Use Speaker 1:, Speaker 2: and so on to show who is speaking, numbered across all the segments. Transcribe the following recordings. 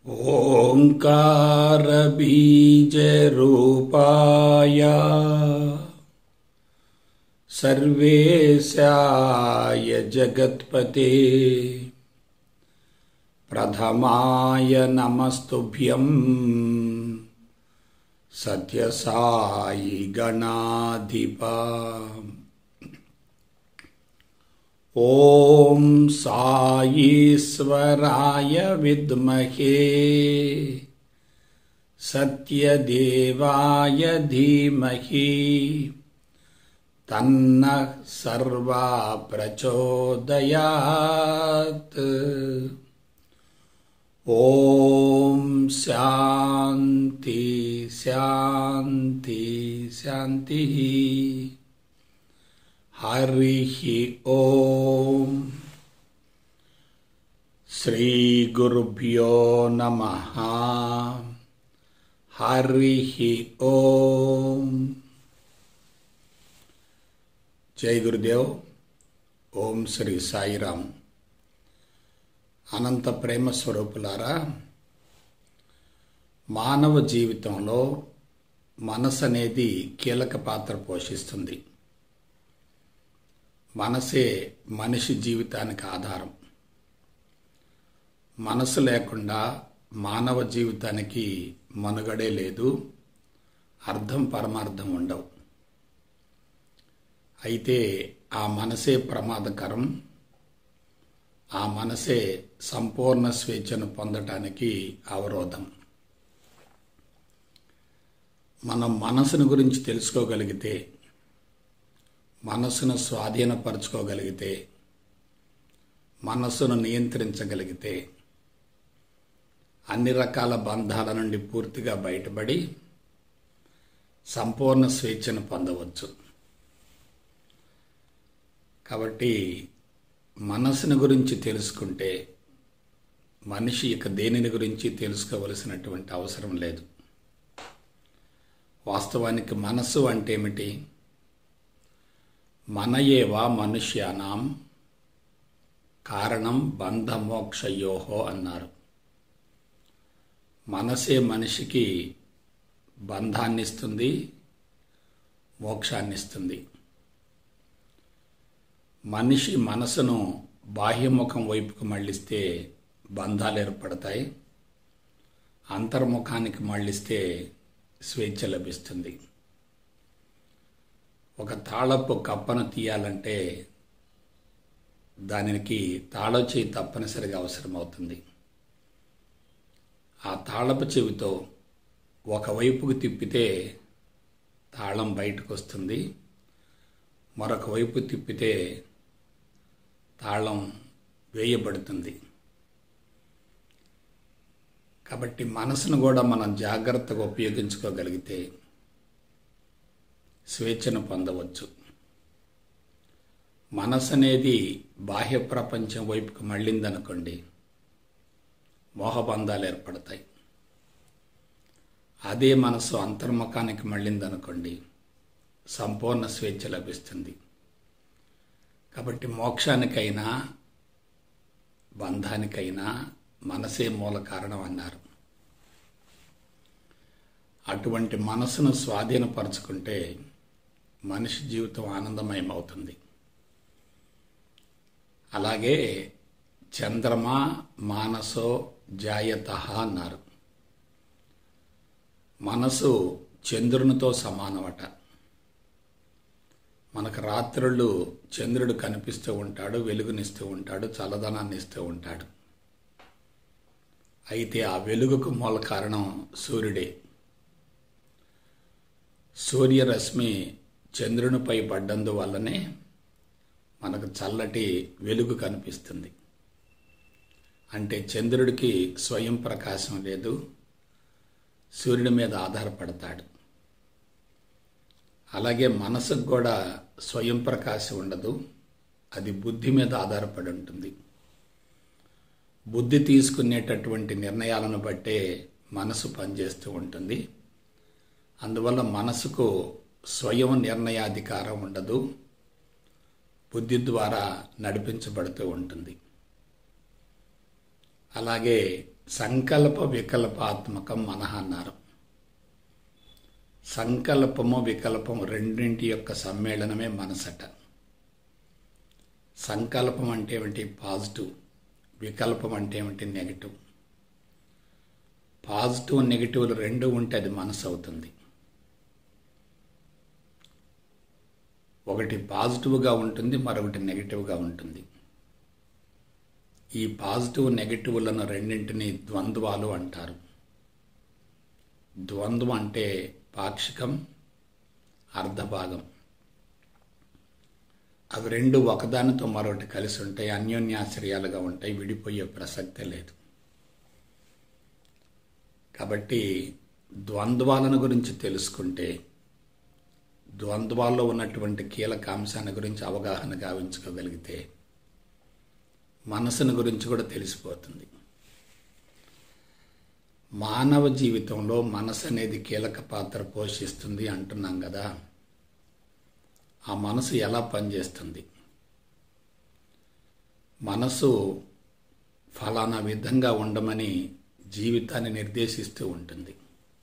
Speaker 1: ओङ्कारबीजरूपाय सर्वेशाय जगत्पते प्रथमाय नमस्तुभ्यम् सत्यसायि गणाधिपा ॐ साईश्वराय विद्महे सत्यदेवाय धीमहि तन्नः सर्वा प्रचोदयात् ॐ शान्ति शान्ति शान्तिः हरिः ॐ श्रीगुरुभ्यो नमः हरिः ॐ జై గురుదేవ్ ఓం శ్రీ సాయిరామ్ అనంత ప్రేమ స్వరూపులారా మానవ జీవితంలో మనసు అనేది కీలక పాత్ర పోషిస్తుంది మనసే మనిషి జీవితానికి ఆధారం మనసు లేకుండా మానవ జీవితానికి మనుగడే లేదు అర్థం పరమార్థం ఉండవు అయితే ఆ మనసే ప్రమాదకరం ఆ మనసే సంపూర్ణ స్వేచ్ఛను పొందటానికి అవరోధం మనం మనసును గురించి తెలుసుకోగలిగితే మనస్సును స్వాధీనపరచుకోగలిగితే మనస్సును నియంత్రించగలిగితే అన్ని రకాల బంధాల నుండి పూర్తిగా బయటపడి సంపూర్ణ స్వేచ్ఛను పొందవచ్చు కాబట్టి మనసుని గురించి తెలుసుకుంటే మనిషి ఇక దేనిని గురించి తెలుసుకోవలసినటువంటి అవసరం లేదు వాస్తవానికి మనస్సు అంటే ఏమిటి మన ఏవా మనుష్యానాం కారణం బంధమోక్షయోహో అన్నారు మనసే మనిషికి బంధాన్నిస్తుంది మోక్షాన్నిస్తుంది మనిషి మనసును బాహ్యముఖం వైపుకు మళ్ళిస్తే బంధాలు ఏర్పడతాయి అంతర్ముఖానికి మళ్ళిస్తే స్వేచ్ఛ లభిస్తుంది ఒక తాళపు కప్పను తీయాలంటే దానికి తాళం చేయి తప్పనిసరిగా అవసరమవుతుంది ఆ తాళపు చెవితో ఒకవైపుకు తిప్పితే తాళం బయటకు వస్తుంది మరొక వైపు తిప్పితే తాళం వేయబడుతుంది కాబట్టి మనసును కూడా మనం జాగ్రత్తగా ఉపయోగించుకోగలిగితే స్వేచ్ఛను పొందవచ్చు మనసు అనేది బాహ్య ప్రపంచం వైపుకు మళ్ళిందనుకోండి మోహబంధాలు ఏర్పడతాయి అదే మనసు అంతర్ముఖానికి మళ్ళిందనుకోండి సంపూర్ణ స్వేచ్ఛ లభిస్తుంది కాబట్టి మోక్షానికైనా బంధానికైనా మనసే మూల కారణం అన్నారు అటువంటి మనసును స్వాధీనపరచుకుంటే మనిషి జీవితం ఆనందమయం అవుతుంది అలాగే చంద్రమా మానసో జాయత అన్నారు మనసు చంద్రునితో సమానమట మనకు రాత్రుళ్ళు చంద్రుడు కనిపిస్తూ ఉంటాడు వెలుగునిస్తూ ఉంటాడు చల్లదనాన్ని ఇస్తూ ఉంటాడు అయితే ఆ వెలుగుకు మూల కారణం సూర్యుడే సూర్యరశ్మి చంద్రునిపై పడ్డందువల్లనే మనకు చల్లటి వెలుగు కనిపిస్తుంది అంటే చంద్రుడికి స్వయం ప్రకాశం లేదు సూర్యుడి మీద ఆధారపడతాడు అలాగే మనసుకు కూడా స్వయం ప్రకాశం ఉండదు అది బుద్ధి మీద ఆధారపడి ఉంటుంది బుద్ధి తీసుకునేటటువంటి నిర్ణయాలను బట్టే మనసు పనిచేస్తూ ఉంటుంది అందువల్ల మనసుకు స్వయం నిర్ణయాధికారం ఉండదు బుద్ధి ద్వారా నడిపించబడుతూ ఉంటుంది అలాగే సంకల్ప వికల్పాత్మకం మనః అన్నారు సంకల్పము వికల్పము రెండింటి యొక్క సమ్మేళనమే మనసట సంకల్పం అంటే ఏమిటి పాజిటివ్ వికల్పం అంటే ఏమిటి నెగిటివ్ పాజిటివ్ నెగిటివ్లు రెండు ఉంటే అది మనసు అవుతుంది ఒకటి పాజిటివ్గా ఉంటుంది మరొకటి నెగిటివ్గా ఉంటుంది ఈ పాజిటివ్ నెగిటివ్లను రెండింటిని ద్వంద్వాలు అంటారు ద్వంద్వం అంటే పాక్షికం అర్ధభాగం అవి రెండు ఒకదానితో మరొకటి కలిసి ఉంటాయి అన్యోన్యాశ్రయాలుగా ఉంటాయి విడిపోయే ప్రసక్తే లేదు కాబట్టి ద్వంద్వాలను గురించి తెలుసుకుంటే ద్వంద్వాల్లో ఉన్నటువంటి కీలక అంశాన్ని గురించి అవగాహన గావించుకోగలిగితే మనసును గురించి కూడా తెలిసిపోతుంది మానవ జీవితంలో మనసు అనేది కీలక పాత్ర పోషిస్తుంది అంటున్నాం కదా ఆ మనసు ఎలా పనిచేస్తుంది మనసు ఫలానా విధంగా ఉండమని జీవితాన్ని నిర్దేశిస్తూ ఉంటుంది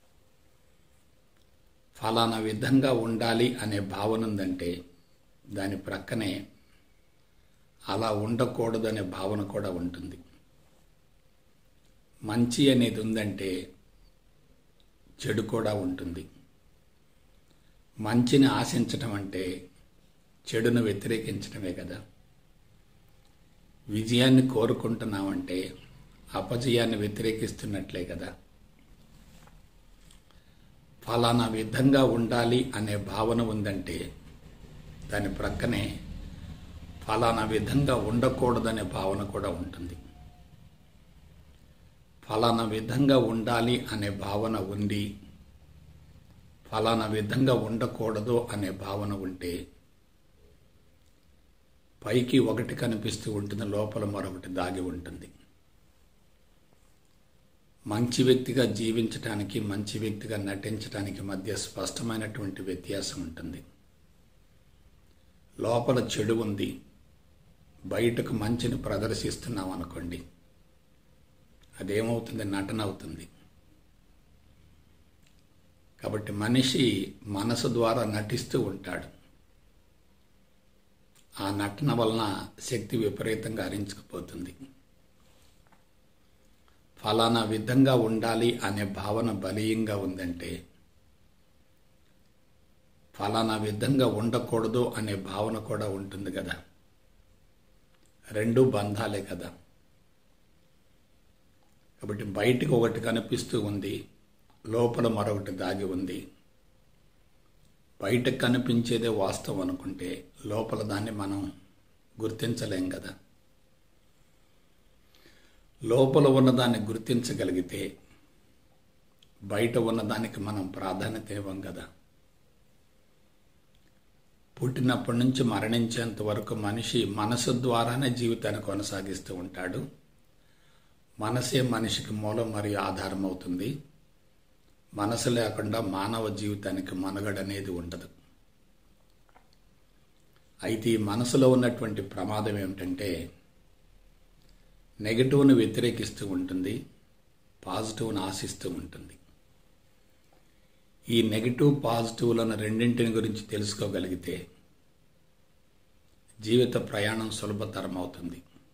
Speaker 1: ఫలానా విధంగా ఉండాలి అనే భావన ఉందంటే దాని ప్రక్కనే అలా ఉండకూడదు అనే భావన కూడా ఉంటుంది మంచి అనేది ఉందంటే చెడు కూడా ఉంటుంది మంచిని ఆశించటం అంటే చెడును వ్యతిరేకించడమే కదా విజయాన్ని కోరుకుంటున్నామంటే అపజయాన్ని వ్యతిరేకిస్తున్నట్లే కదా ఫలానా విధంగా ఉండాలి అనే భావన ఉందంటే దాని ప్రక్కనే ఫలానా విధంగా ఉండకూడదనే భావన కూడా ఉంటుంది ఫలానా విధంగా ఉండాలి అనే భావన ఉంది ఫలానా విధంగా ఉండకూడదు అనే భావన ఉంటే పైకి ఒకటి కనిపిస్తూ ఉంటుంది లోపల మరొకటి దాగి ఉంటుంది మంచి వ్యక్తిగా జీవించటానికి మంచి వ్యక్తిగా నటించటానికి మధ్య స్పష్టమైనటువంటి వ్యత్యాసం ఉంటుంది లోపల చెడు ఉంది బయటకు మంచిని ప్రదర్శిస్తున్నాం అనుకోండి అదేమవుతుంది నటన అవుతుంది కాబట్టి మనిషి మనసు ద్వారా నటిస్తూ ఉంటాడు ఆ నటన వలన శక్తి విపరీతంగా హరించుకుపోతుంది ఫలానా విధంగా ఉండాలి అనే భావన బలీయంగా ఉందంటే ఫలానా విధంగా ఉండకూడదు అనే భావన కూడా ఉంటుంది కదా రెండు బంధాలే కదా కాబట్టి బయటికి ఒకటి కనిపిస్తూ ఉంది లోపల మరొకటి దాగి ఉంది బయటకు కనిపించేదే వాస్తవం అనుకుంటే లోపల దాన్ని మనం గుర్తించలేం కదా లోపల ఉన్నదాన్ని గుర్తించగలిగితే బయట ఉన్నదానికి మనం ప్రాధాన్యత ఇవ్వం కదా పుట్టినప్పటి నుంచి మరణించేంత వరకు మనిషి మనసు ద్వారానే జీవితాన్ని కొనసాగిస్తూ ఉంటాడు మనసే మనిషికి మూలం మరియు ఆధారం అవుతుంది మనసు లేకుండా మానవ జీవితానికి మనుగడ అనేది ఉండదు అయితే ఈ మనసులో ఉన్నటువంటి ప్రమాదం ఏమిటంటే నెగిటివ్ను వ్యతిరేకిస్తూ ఉంటుంది పాజిటివ్ను ఆశిస్తూ ఉంటుంది ఈ నెగిటివ్ పాజిటివ్లను రెండింటిని గురించి తెలుసుకోగలిగితే జీవిత ప్రయాణం సులభతరం అవుతుంది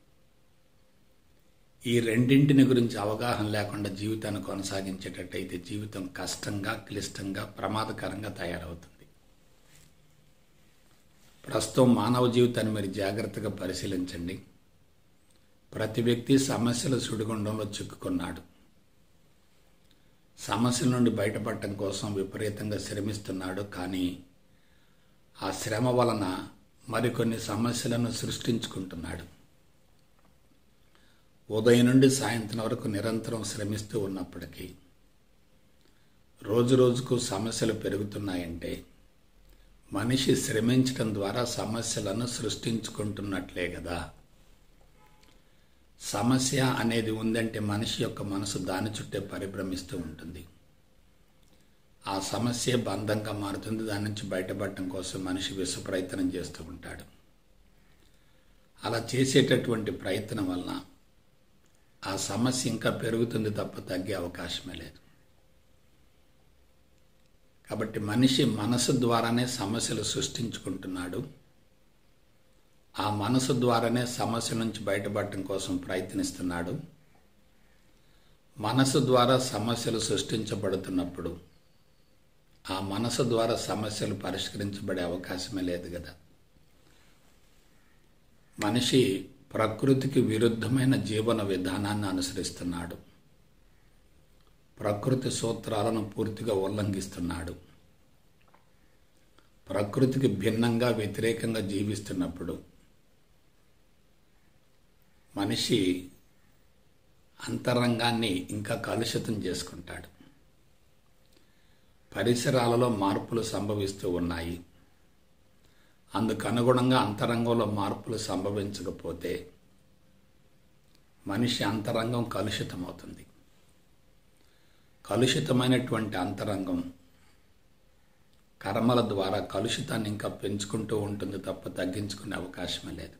Speaker 1: ఈ రెండింటిని గురించి అవగాహన లేకుండా జీవితాన్ని కొనసాగించేటట్టయితే జీవితం కష్టంగా క్లిష్టంగా ప్రమాదకరంగా తయారవుతుంది ప్రస్తుతం మానవ జీవితాన్ని మీరు జాగ్రత్తగా పరిశీలించండి ప్రతి వ్యక్తి సమస్యల సుడిగుండంలో చిక్కుకున్నాడు సమస్యల నుండి బయటపడటం కోసం విపరీతంగా శ్రమిస్తున్నాడు కానీ ఆ శ్రమ వలన మరికొన్ని సమస్యలను సృష్టించుకుంటున్నాడు ఉదయం నుండి సాయంత్రం వరకు నిరంతరం శ్రమిస్తూ ఉన్నప్పటికీ రోజు రోజుకు సమస్యలు పెరుగుతున్నాయంటే మనిషి శ్రమించడం ద్వారా సమస్యలను సృష్టించుకుంటున్నట్లే కదా సమస్య అనేది ఉందంటే మనిషి యొక్క మనసు దాని చుట్టే పరిభ్రమిస్తూ ఉంటుంది ఆ సమస్య బంధంగా మారుతుంది దాని నుంచి బయటపడటం కోసం మనిషి విశ్వ ప్రయత్నం చేస్తూ ఉంటాడు అలా చేసేటటువంటి ప్రయత్నం వలన ఆ సమస్య ఇంకా పెరుగుతుంది తప్ప తగ్గే అవకాశమే లేదు కాబట్టి మనిషి మనసు ద్వారానే సమస్యలు సృష్టించుకుంటున్నాడు ఆ మనసు ద్వారానే సమస్య నుంచి బయటపడటం కోసం ప్రయత్నిస్తున్నాడు మనసు ద్వారా సమస్యలు సృష్టించబడుతున్నప్పుడు ఆ మనసు ద్వారా సమస్యలు పరిష్కరించబడే అవకాశమే లేదు కదా మనిషి ప్రకృతికి విరుద్ధమైన జీవన విధానాన్ని అనుసరిస్తున్నాడు ప్రకృతి సూత్రాలను పూర్తిగా ఉల్లంఘిస్తున్నాడు ప్రకృతికి భిన్నంగా వ్యతిరేకంగా జీవిస్తున్నప్పుడు మనిషి అంతరంగాన్ని ఇంకా కలుషితం చేసుకుంటాడు పరిసరాలలో మార్పులు సంభవిస్తూ ఉన్నాయి అందుకు అనుగుణంగా అంతరంగంలో మార్పులు సంభవించకపోతే మనిషి అంతరంగం కలుషితమవుతుంది కలుషితమైనటువంటి అంతరంగం కర్మల ద్వారా కలుషితాన్ని ఇంకా పెంచుకుంటూ ఉంటుంది తప్ప తగ్గించుకునే అవకాశమే లేదు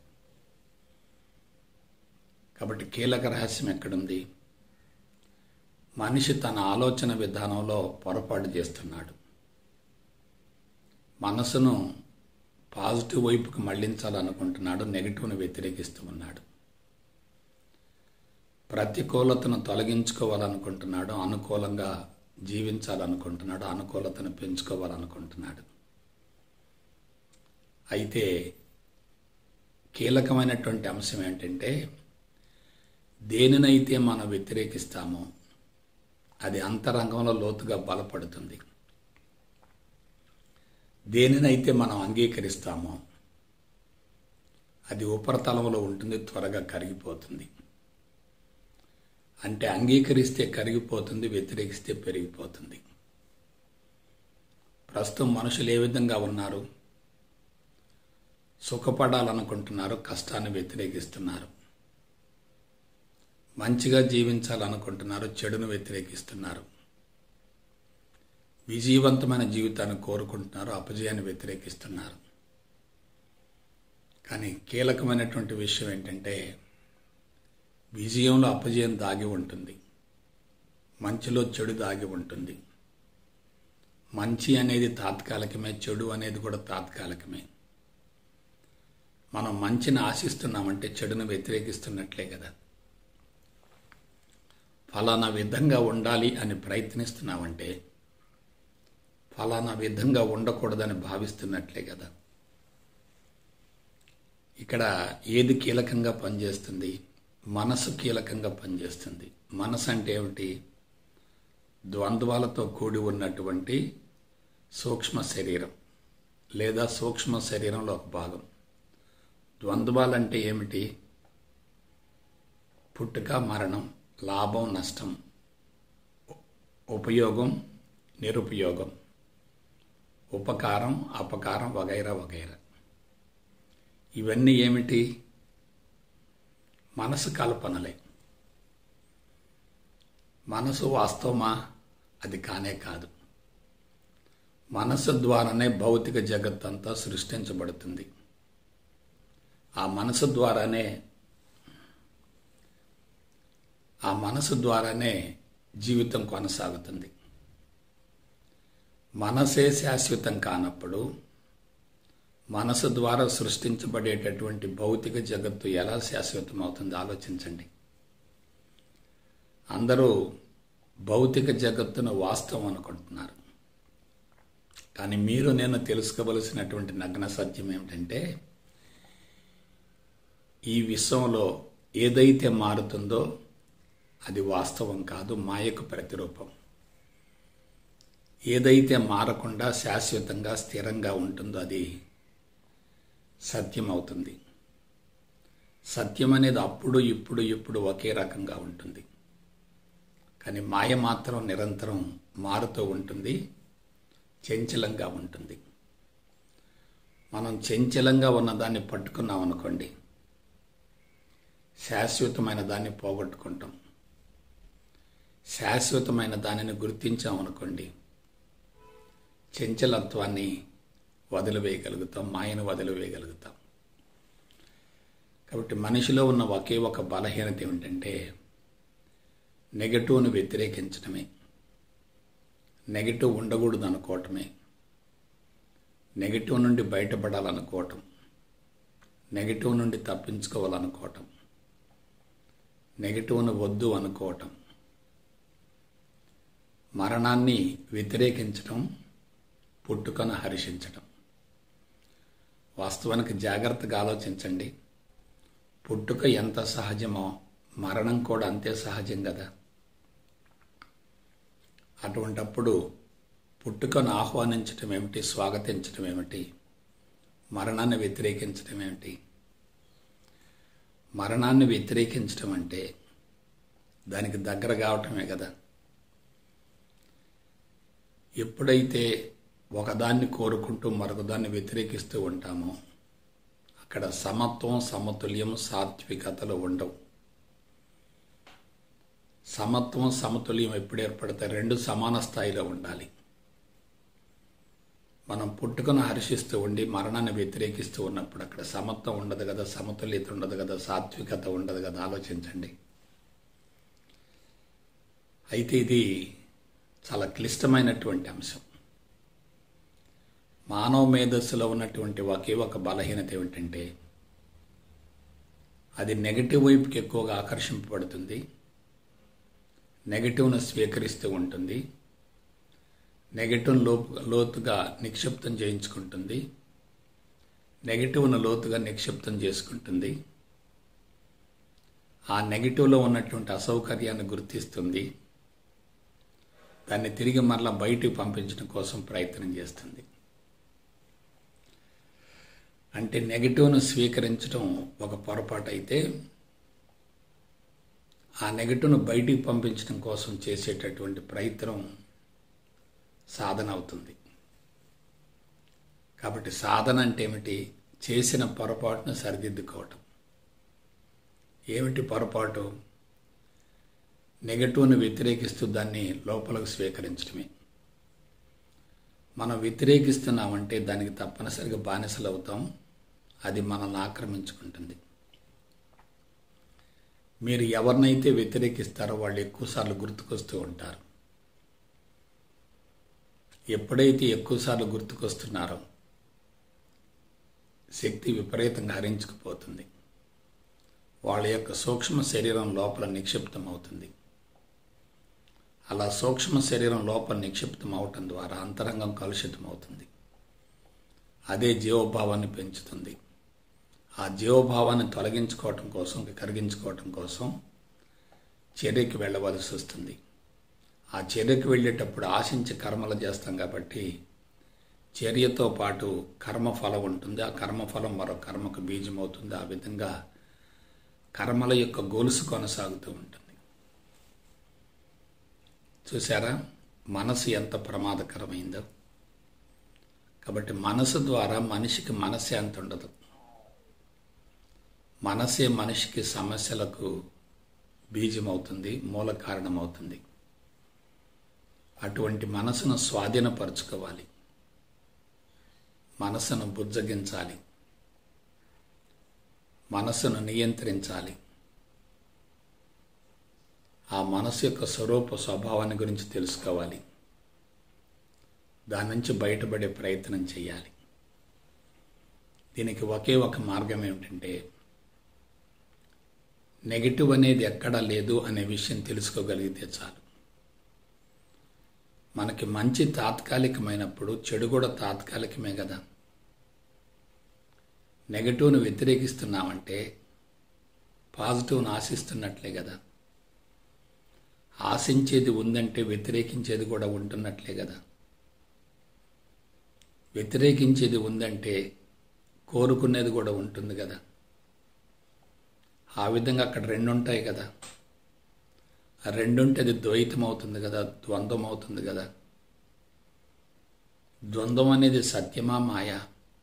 Speaker 1: కాబట్టి కీలక రహస్యం ఎక్కడుంది మనిషి తన ఆలోచన విధానంలో పొరపాటు చేస్తున్నాడు మనసును పాజిటివ్ వైపుకు మళ్లించాలనుకుంటున్నాడు నెగిటివ్ను వ్యతిరేకిస్తూ ఉన్నాడు ప్రతికూలతను తొలగించుకోవాలనుకుంటున్నాడు అనుకూలంగా జీవించాలనుకుంటున్నాడు అనుకూలతను పెంచుకోవాలనుకుంటున్నాడు అయితే కీలకమైనటువంటి అంశం ఏంటంటే దేనినైతే మనం వ్యతిరేకిస్తామో అది అంతరంగంలో లోతుగా బలపడుతుంది దేనినైతే మనం అంగీకరిస్తామో అది ఉపరితలంలో ఉంటుంది త్వరగా కరిగిపోతుంది అంటే అంగీకరిస్తే కరిగిపోతుంది వ్యతిరేకిస్తే పెరిగిపోతుంది ప్రస్తుతం మనుషులు ఏ విధంగా ఉన్నారు సుఖపడాలనుకుంటున్నారు కష్టాన్ని వ్యతిరేకిస్తున్నారు మంచిగా జీవించాలనుకుంటున్నారు చెడును వ్యతిరేకిస్తున్నారు విజయవంతమైన జీవితాన్ని కోరుకుంటున్నారు అపజయాన్ని వ్యతిరేకిస్తున్నారు కానీ కీలకమైనటువంటి విషయం ఏంటంటే విజయంలో అపజయం దాగి ఉంటుంది మంచిలో చెడు దాగి ఉంటుంది మంచి అనేది తాత్కాలికమే చెడు అనేది కూడా తాత్కాలికమే మనం మంచిని ఆశిస్తున్నామంటే చెడును వ్యతిరేకిస్తున్నట్లే కదా ఫలానా విధంగా ఉండాలి అని ప్రయత్నిస్తున్నామంటే ఫలానా విధంగా ఉండకూడదని భావిస్తున్నట్లే కదా ఇక్కడ ఏది కీలకంగా పనిచేస్తుంది మనసు కీలకంగా పనిచేస్తుంది మనసు అంటే ఏమిటి ద్వంద్వాలతో కూడి ఉన్నటువంటి సూక్ష్మ శరీరం లేదా సూక్ష్మ శరీరంలో ఒక భాగం ద్వంద్వాలంటే ఏమిటి పుట్టుక మరణం లాభం నష్టం ఉపయోగం నిరుపయోగం ఉపకారం అపకారం వగైరా వగైరా ఇవన్నీ ఏమిటి మనసు కల్పనలే మనసు వాస్తవమా అది కానే కాదు మనసు ద్వారానే భౌతిక జగత్తంతా సృష్టించబడుతుంది ఆ మనసు ద్వారానే ఆ మనసు ద్వారానే జీవితం కొనసాగుతుంది మనసే శాశ్వతం కానప్పుడు మనసు ద్వారా సృష్టించబడేటటువంటి భౌతిక జగత్తు ఎలా శాశ్వతం అవుతుంది ఆలోచించండి అందరూ భౌతిక జగత్తును వాస్తవం అనుకుంటున్నారు కానీ మీరు నేను తెలుసుకోవలసినటువంటి నగ్న సత్యం ఏమిటంటే ఈ విశ్వంలో ఏదైతే మారుతుందో అది వాస్తవం కాదు మాయకు ప్రతిరూపం ఏదైతే మారకుండా శాశ్వతంగా స్థిరంగా ఉంటుందో అది సత్యం అవుతుంది సత్యం అనేది అప్పుడు ఇప్పుడు ఇప్పుడు ఒకే రకంగా ఉంటుంది కానీ మాయ మాత్రం నిరంతరం మారుతూ ఉంటుంది చంచలంగా ఉంటుంది మనం చంచలంగా ఉన్నదాన్ని పట్టుకున్నాం అనుకోండి శాశ్వతమైన దాన్ని పోగొట్టుకుంటాం శాశ్వతమైన దానిని గుర్తించామనుకోండి చంచలత్వాన్ని వదిలివేయగలుగుతాం మాయను వదిలివేయగలుగుతాం కాబట్టి మనిషిలో ఉన్న ఒకే ఒక బలహీనత ఏమిటంటే నెగటివ్ను వ్యతిరేకించడమే నెగటివ్ ఉండకూడదు అనుకోవటమే నెగటివ్ నుండి బయటపడాలనుకోవటం నెగటివ్ నుండి తప్పించుకోవాలనుకోవటం నెగటివ్ను వద్దు అనుకోవటం మరణాన్ని వ్యతిరేకించటం పుట్టుకను హర్షించటం వాస్తవానికి జాగ్రత్తగా ఆలోచించండి పుట్టుక ఎంత సహజమో మరణం కూడా అంతే సహజం కదా అటువంటప్పుడు పుట్టుకను ఆహ్వానించటం ఏమిటి స్వాగతించటం ఏమిటి మరణాన్ని వ్యతిరేకించటం ఏమిటి మరణాన్ని వ్యతిరేకించటం అంటే దానికి దగ్గర కావటమే కదా ఎప్పుడైతే ఒకదాన్ని కోరుకుంటూ మరొకదాన్ని వ్యతిరేకిస్తూ ఉంటామో అక్కడ సమత్వం సమతుల్యం సాత్వికతలు ఉండవు సమత్వం సమతుల్యం ఎప్పుడు ఏర్పడతాయి రెండు సమాన స్థాయిలో ఉండాలి మనం పుట్టుకను హర్షిస్తూ ఉండి మరణాన్ని వ్యతిరేకిస్తూ ఉన్నప్పుడు అక్కడ సమత్వం ఉండదు కదా సమతుల్యత ఉండదు కదా సాత్వికత ఉండదు కదా ఆలోచించండి అయితే ఇది చాలా క్లిష్టమైనటువంటి అంశం మానవ మేధస్సులో ఉన్నటువంటి ఒకే ఒక బలహీనత ఏమిటంటే అది నెగటివ్ వైపుకి ఎక్కువగా ఆకర్షింపబడుతుంది నెగటివ్ను స్వీకరిస్తూ ఉంటుంది నెగటివ్ను లో లోతుగా నిక్షిప్తం చేయించుకుంటుంది నెగటివ్ను లోతుగా నిక్షిప్తం చేసుకుంటుంది ఆ నెగటివ్లో ఉన్నటువంటి అసౌకర్యాన్ని గుర్తిస్తుంది దాన్ని తిరిగి మరలా బయటికి పంపించడం కోసం ప్రయత్నం చేస్తుంది అంటే నెగటివ్ను స్వీకరించడం ఒక పొరపాటు అయితే ఆ నెగటివ్ను బయటికి పంపించడం కోసం చేసేటటువంటి ప్రయత్నం సాధన అవుతుంది కాబట్టి సాధన అంటే ఏమిటి చేసిన పొరపాటును సరిదిద్దుకోవటం ఏమిటి పొరపాటు నెగటివ్ను వ్యతిరేకిస్తూ దాన్ని లోపలకు స్వీకరించడమే మనం వ్యతిరేకిస్తున్నామంటే దానికి తప్పనిసరిగా బానిసలు అవుతాం అది మనల్ని ఆక్రమించుకుంటుంది మీరు ఎవరినైతే వ్యతిరేకిస్తారో వాళ్ళు ఎక్కువసార్లు గుర్తుకొస్తూ ఉంటారు ఎప్పుడైతే ఎక్కువసార్లు గుర్తుకొస్తున్నారో శక్తి విపరీతంగా హరించుకుపోతుంది వాళ్ళ యొక్క సూక్ష్మ శరీరం లోపల నిక్షిప్తం అవుతుంది అలా సూక్ష్మ శరీరం లోపల నిక్షిప్తం అవటం ద్వారా అంతరంగం కలుషితం అవుతుంది అదే జీవభావాన్ని పెంచుతుంది ఆ జీవభావాన్ని తొలగించుకోవటం కోసం కరిగించుకోవటం కోసం చర్యకి వెళ్ళవలసి వస్తుంది ఆ చర్యకి వెళ్ళేటప్పుడు ఆశించి కర్మలు చేస్తాం కాబట్టి చర్యతో పాటు కర్మఫలం ఉంటుంది ఆ కర్మఫలం మరో కర్మకు బీజం అవుతుంది ఆ విధంగా కర్మల యొక్క గొలుసు కొనసాగుతూ ఉంటుంది చూసారా మనసు ఎంత ప్రమాదకరమైందో కాబట్టి మనసు ద్వారా మనిషికి మనశ్శాంతి ఉండదు మనసే మనిషికి సమస్యలకు బీజమవుతుంది మూల కారణమవుతుంది అటువంటి మనసును స్వాధీనపరచుకోవాలి మనసును బుజ్జగించాలి మనసును నియంత్రించాలి ఆ మనసు యొక్క స్వరూప స్వభావాన్ని గురించి తెలుసుకోవాలి దాని నుంచి బయటపడే ప్రయత్నం చేయాలి దీనికి ఒకే ఒక మార్గం ఏమిటంటే నెగిటివ్ అనేది ఎక్కడా లేదు అనే విషయం తెలుసుకోగలిగితే చాలు మనకి మంచి తాత్కాలికమైనప్పుడు చెడు కూడా తాత్కాలికమే కదా నెగటివ్ను వ్యతిరేకిస్తున్నామంటే పాజిటివ్ను ఆశిస్తున్నట్లే కదా ఆశించేది ఉందంటే వ్యతిరేకించేది కూడా ఉంటున్నట్లే కదా వ్యతిరేకించేది ఉందంటే కోరుకునేది కూడా ఉంటుంది కదా ఆ విధంగా అక్కడ రెండు ఉంటాయి కదా ఆ రెండుంటే అది ద్వైతం అవుతుంది కదా ద్వంద్వం అవుతుంది కదా ద్వంద్వం అనేది సత్యమా మాయా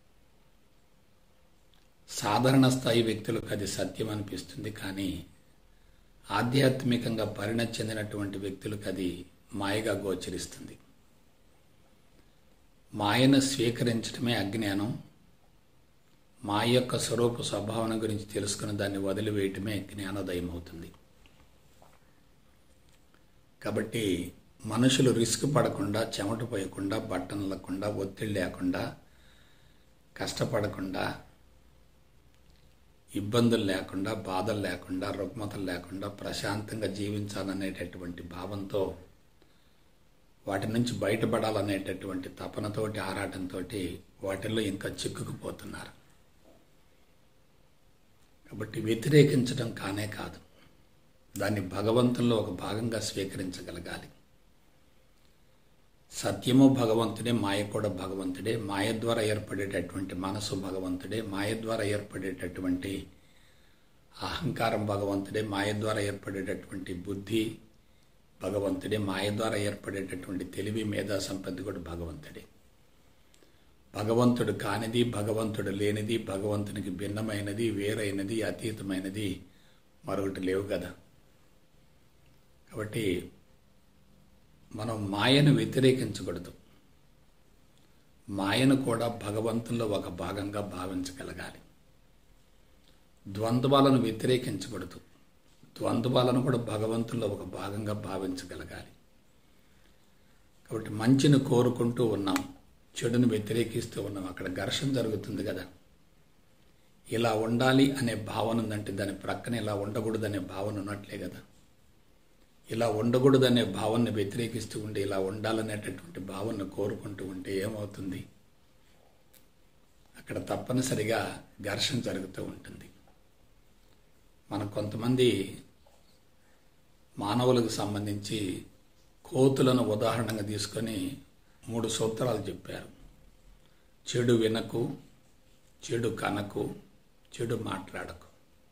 Speaker 1: సాధారణ స్థాయి వ్యక్తులకు అది సత్యం అనిపిస్తుంది కానీ ఆధ్యాత్మికంగా పరిణతి చెందినటువంటి వ్యక్తులకు అది మాయగా గోచరిస్తుంది మాయను స్వీకరించడమే అజ్ఞానం మాయ యొక్క స్వరూప స్వభావన గురించి తెలుసుకుని దాన్ని వదిలివేయటమే జ్ఞానోదయం అవుతుంది కాబట్టి మనుషులు రిస్క్ పడకుండా చెమట పోయకుండా బట్టలు లేకుండా ఒత్తిడి లేకుండా కష్టపడకుండా ఇబ్బందులు లేకుండా బాధలు లేకుండా రుగ్మతలు లేకుండా ప్రశాంతంగా జీవించాలనేటటువంటి భావంతో వాటి నుంచి బయటపడాలనేటటువంటి తపనతోటి ఆరాటంతో వాటిల్లో ఇంకా చిక్కుకుపోతున్నారు కాబట్టి వ్యతిరేకించడం కానే కాదు దాన్ని భగవంతుల్లో ఒక భాగంగా స్వీకరించగలగాలి సత్యము భగవంతుడే మాయ కూడా భగవంతుడే మాయ ద్వారా ఏర్పడేటటువంటి మనసు భగవంతుడే మాయ ద్వారా ఏర్పడేటటువంటి అహంకారం భగవంతుడే మాయ ద్వారా ఏర్పడేటటువంటి బుద్ధి భగవంతుడే మాయ ద్వారా ఏర్పడేటటువంటి తెలివి మేధా సంపత్తి కూడా భగవంతుడే భగవంతుడు కానిది భగవంతుడు లేనిది భగవంతునికి భిన్నమైనది వేరైనది అతీతమైనది మరొకటి లేవు కదా కాబట్టి మనం మాయను వ్యతిరేకించకూడదు మాయను కూడా భగవంతుల్లో ఒక భాగంగా భావించగలగాలి ద్వంద్వాలను వ్యతిరేకించకూడదు ద్వంద్వాలను కూడా భగవంతుల్లో ఒక భాగంగా భావించగలగాలి కాబట్టి మంచిని కోరుకుంటూ ఉన్నాం చెడును వ్యతిరేకిస్తూ ఉన్నాం అక్కడ ఘర్షణ జరుగుతుంది కదా ఇలా ఉండాలి అనే భావన ఉందంటే దాని ప్రక్కన ఇలా ఉండకూడదనే భావన ఉన్నట్లే కదా ఇలా ఉండకూడదనే భావనను వ్యతిరేకిస్తూ ఉండి ఇలా ఉండాలనేటటువంటి భావనను కోరుకుంటూ ఉంటే ఏమవుతుంది అక్కడ తప్పనిసరిగా ఘర్షణ జరుగుతూ ఉంటుంది మన కొంతమంది మానవులకు సంబంధించి కోతులను ఉదాహరణగా తీసుకొని మూడు సూత్రాలు చెప్పారు చెడు వినకు చెడు కనకు చెడు మాట్లాడకు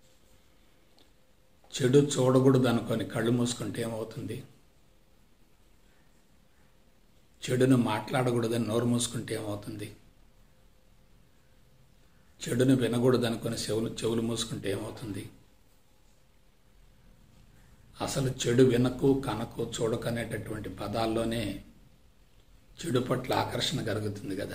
Speaker 1: చెడు చూడకూడదు అనుకొని కళ్ళు మూసుకుంటే ఏమవుతుంది చెడును మాట్లాడకూడదని నోరు మూసుకుంటే ఏమవుతుంది చెడును వినకూడదు అనుకొని చెవులు చెవులు మూసుకుంటే ఏమవుతుంది అసలు చెడు వినకు కనకు చూడకనేటటువంటి పదాల్లోనే చెడు పట్ల ఆకర్షణ కలుగుతుంది కదా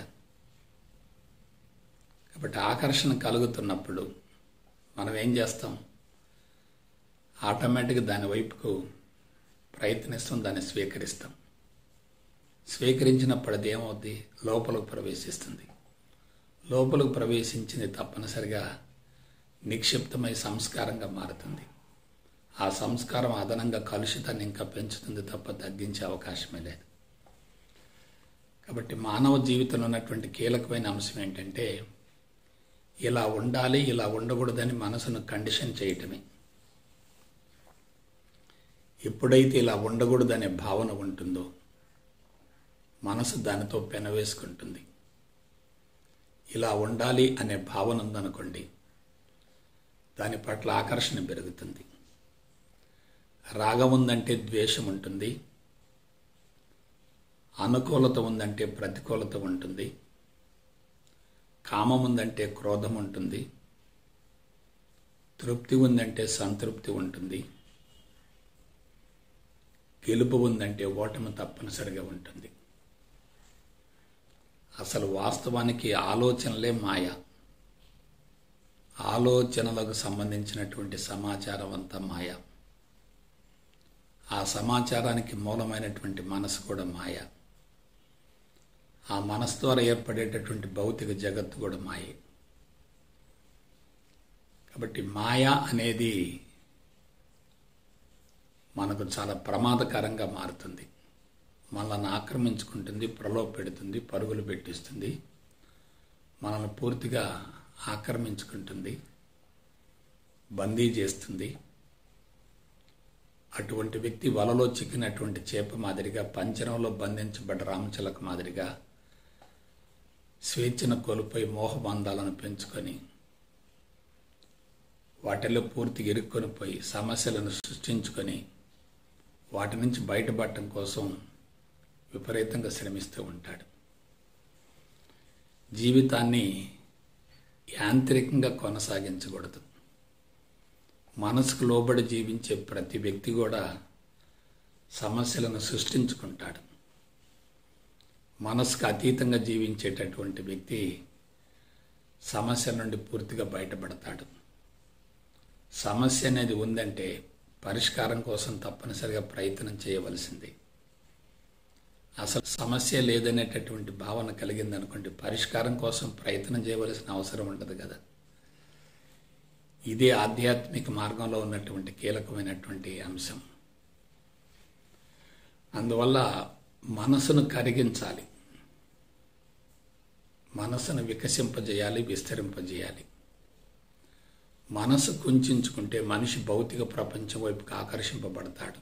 Speaker 1: కాబట్టి ఆకర్షణ కలుగుతున్నప్పుడు మనం ఏం చేస్తాం ఆటోమేటిక్గా దాని వైపుకు ప్రయత్నిస్తాం దాన్ని స్వీకరిస్తాం స్వీకరించినప్పుడు అది ఏమవుద్ది లోపలకు ప్రవేశిస్తుంది లోపలకు ప్రవేశించింది తప్పనిసరిగా నిక్షిప్తమై సంస్కారంగా మారుతుంది ఆ సంస్కారం అదనంగా కలుషితాన్ని ఇంకా పెంచుతుంది తప్ప తగ్గించే అవకాశమే లేదు కాబట్టి మానవ జీవితంలో ఉన్నటువంటి కీలకమైన అంశం ఏంటంటే ఇలా ఉండాలి ఇలా ఉండకూడదని మనసును కండిషన్ చేయటమే ఎప్పుడైతే ఇలా ఉండకూడదనే భావన ఉంటుందో మనసు దానితో పెనవేసుకుంటుంది ఇలా ఉండాలి అనే భావన ఉందనుకోండి దాని పట్ల ఆకర్షణ పెరుగుతుంది రాగం ఉందంటే ద్వేషం ఉంటుంది అనుకూలత ఉందంటే ప్రతికూలత ఉంటుంది కామం ఉందంటే క్రోధం ఉంటుంది తృప్తి ఉందంటే సంతృప్తి ఉంటుంది గెలుపు ఉందంటే ఓటమి తప్పనిసరిగా ఉంటుంది అసలు వాస్తవానికి ఆలోచనలే మాయ ఆలోచనలకు సంబంధించినటువంటి సమాచారం అంతా మాయ ఆ సమాచారానికి మూలమైనటువంటి మనసు కూడా మాయ ఆ మనసు ద్వారా ఏర్పడేటటువంటి భౌతిక జగత్తు కూడా మాయే కాబట్టి మాయ అనేది మనకు చాలా ప్రమాదకరంగా మారుతుంది మనల్ని ఆక్రమించుకుంటుంది ప్రలోభ పెడుతుంది పరుగులు పెట్టిస్తుంది మనల్ని పూర్తిగా ఆక్రమించుకుంటుంది బందీ చేస్తుంది అటువంటి వ్యక్తి వలలో చిక్కినటువంటి చేప మాదిరిగా పంచరంలో బంధించబడ్డ రామచిలక మాదిరిగా స్వేచ్ఛను కోల్పోయి మోహబంధాలను పెంచుకొని వాటిలో పూర్తిగా ఇరుక్కొని పోయి సమస్యలను సృష్టించుకొని వాటి నుంచి బయటపడటం కోసం విపరీతంగా శ్రమిస్తూ ఉంటాడు జీవితాన్ని యాంత్రికంగా కొనసాగించకూడదు మనసుకు లోబడి జీవించే ప్రతి వ్యక్తి కూడా సమస్యలను సృష్టించుకుంటాడు మనసుకు అతీతంగా జీవించేటటువంటి వ్యక్తి సమస్య నుండి పూర్తిగా బయటపడతాడు సమస్య అనేది ఉందంటే పరిష్కారం కోసం తప్పనిసరిగా ప్రయత్నం చేయవలసింది అసలు సమస్య లేదనేటటువంటి భావన కలిగింది అనుకోండి పరిష్కారం కోసం ప్రయత్నం చేయవలసిన అవసరం ఉండదు కదా ఇదే ఆధ్యాత్మిక మార్గంలో ఉన్నటువంటి కీలకమైనటువంటి అంశం అందువల్ల మనసును కరిగించాలి మనసును వికసింపజేయాలి విస్తరింపజేయాలి మనసు కుంచుకుంటే మనిషి భౌతిక ప్రపంచం వైపుకి ఆకర్షింపబడతాడు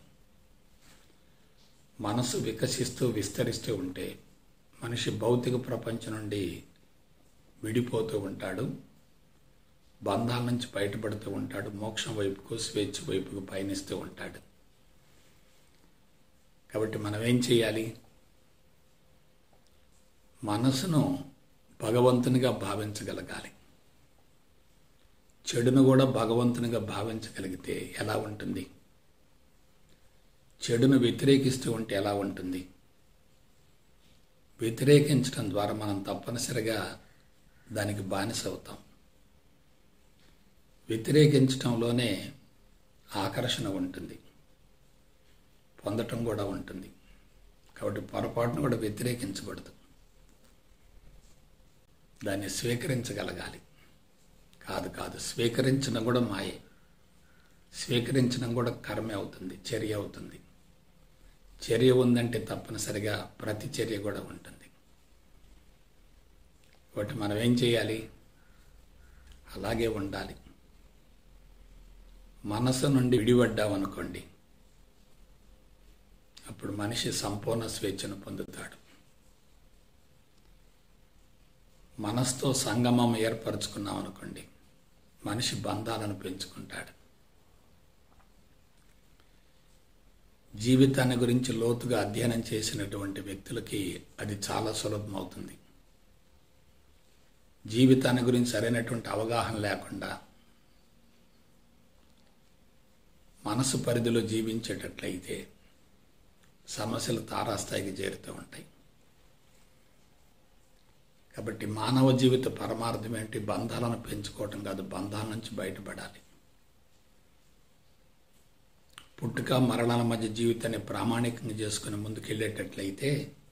Speaker 1: మనసు వికసిస్తూ విస్తరిస్తూ ఉంటే మనిషి భౌతిక ప్రపంచం నుండి విడిపోతూ ఉంటాడు బంధాల నుంచి బయటపడుతూ ఉంటాడు మోక్షం వైపుకు స్వేచ్ఛ వైపుకు పయనిస్తూ ఉంటాడు కాబట్టి మనం ఏం చేయాలి మనసును భగవంతునిగా భావించగలగాలి చెడును కూడా భగవంతునిగా భావించగలిగితే ఎలా ఉంటుంది చెడును వ్యతిరేకిస్తూ ఉంటే ఎలా ఉంటుంది వ్యతిరేకించడం ద్వారా మనం తప్పనిసరిగా దానికి బానిస అవుతాం వ్యతిరేకించటంలోనే ఆకర్షణ ఉంటుంది పొందటం కూడా ఉంటుంది కాబట్టి పొరపాటును కూడా వ్యతిరేకించకూడదు దాన్ని స్వీకరించగలగాలి కాదు కాదు స్వీకరించడం కూడా మాయే స్వీకరించడం కూడా కర్మే అవుతుంది చర్య అవుతుంది చర్య ఉందంటే తప్పనిసరిగా ప్రతి చర్య కూడా ఉంటుంది కాబట్టి మనం ఏం చేయాలి అలాగే ఉండాలి మనసు నుండి విడిపడ్డామనుకోండి అప్పుడు మనిషి సంపూర్ణ స్వేచ్ఛను పొందుతాడు మనసుతో సంగమం ఏర్పరచుకున్నాం అనుకోండి మనిషి బంధాలను పెంచుకుంటాడు జీవితాన్ని గురించి లోతుగా అధ్యయనం చేసినటువంటి వ్యక్తులకి అది చాలా సులభం అవుతుంది జీవితాన్ని గురించి సరైనటువంటి అవగాహన లేకుండా మనసు పరిధిలో జీవించేటట్లయితే సమస్యలు తారాస్థాయికి చేరుతూ ఉంటాయి కాబట్టి మానవ జీవిత పరమార్థం ఏంటి బంధాలను పెంచుకోవటం కాదు బంధాల నుంచి బయటపడాలి పుట్టుక మరణాల మధ్య జీవితాన్ని ప్రామాణికంగా చేసుకుని ముందుకెళ్ళేటట్లయితే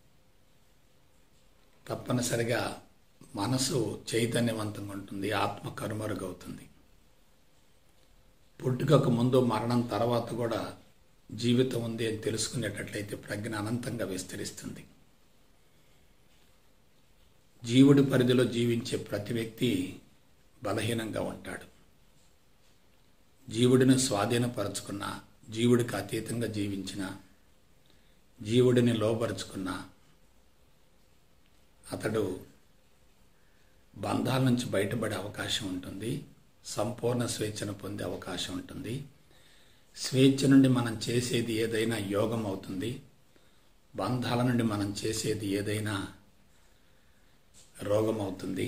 Speaker 1: తప్పనిసరిగా మనసు చైతన్యవంతంగా ఉంటుంది ఆత్మ కనుమరుగవుతుంది పుట్టుకకు ముందు మరణం తర్వాత కూడా జీవితం ఉంది అని తెలుసుకునేటట్లయితే ప్రజ్ఞ అనంతంగా విస్తరిస్తుంది జీవుడి పరిధిలో జీవించే ప్రతి వ్యక్తి బలహీనంగా ఉంటాడు జీవుడిని స్వాధీనపరచుకున్న జీవుడికి అతీతంగా జీవించిన జీవుడిని లోపరుచుకున్న అతడు బంధాల నుంచి బయటపడే అవకాశం ఉంటుంది సంపూర్ణ స్వేచ్ఛను పొందే అవకాశం ఉంటుంది స్వేచ్ఛ నుండి మనం చేసేది ఏదైనా యోగం అవుతుంది బంధాల నుండి మనం చేసేది ఏదైనా రోగం అవుతుంది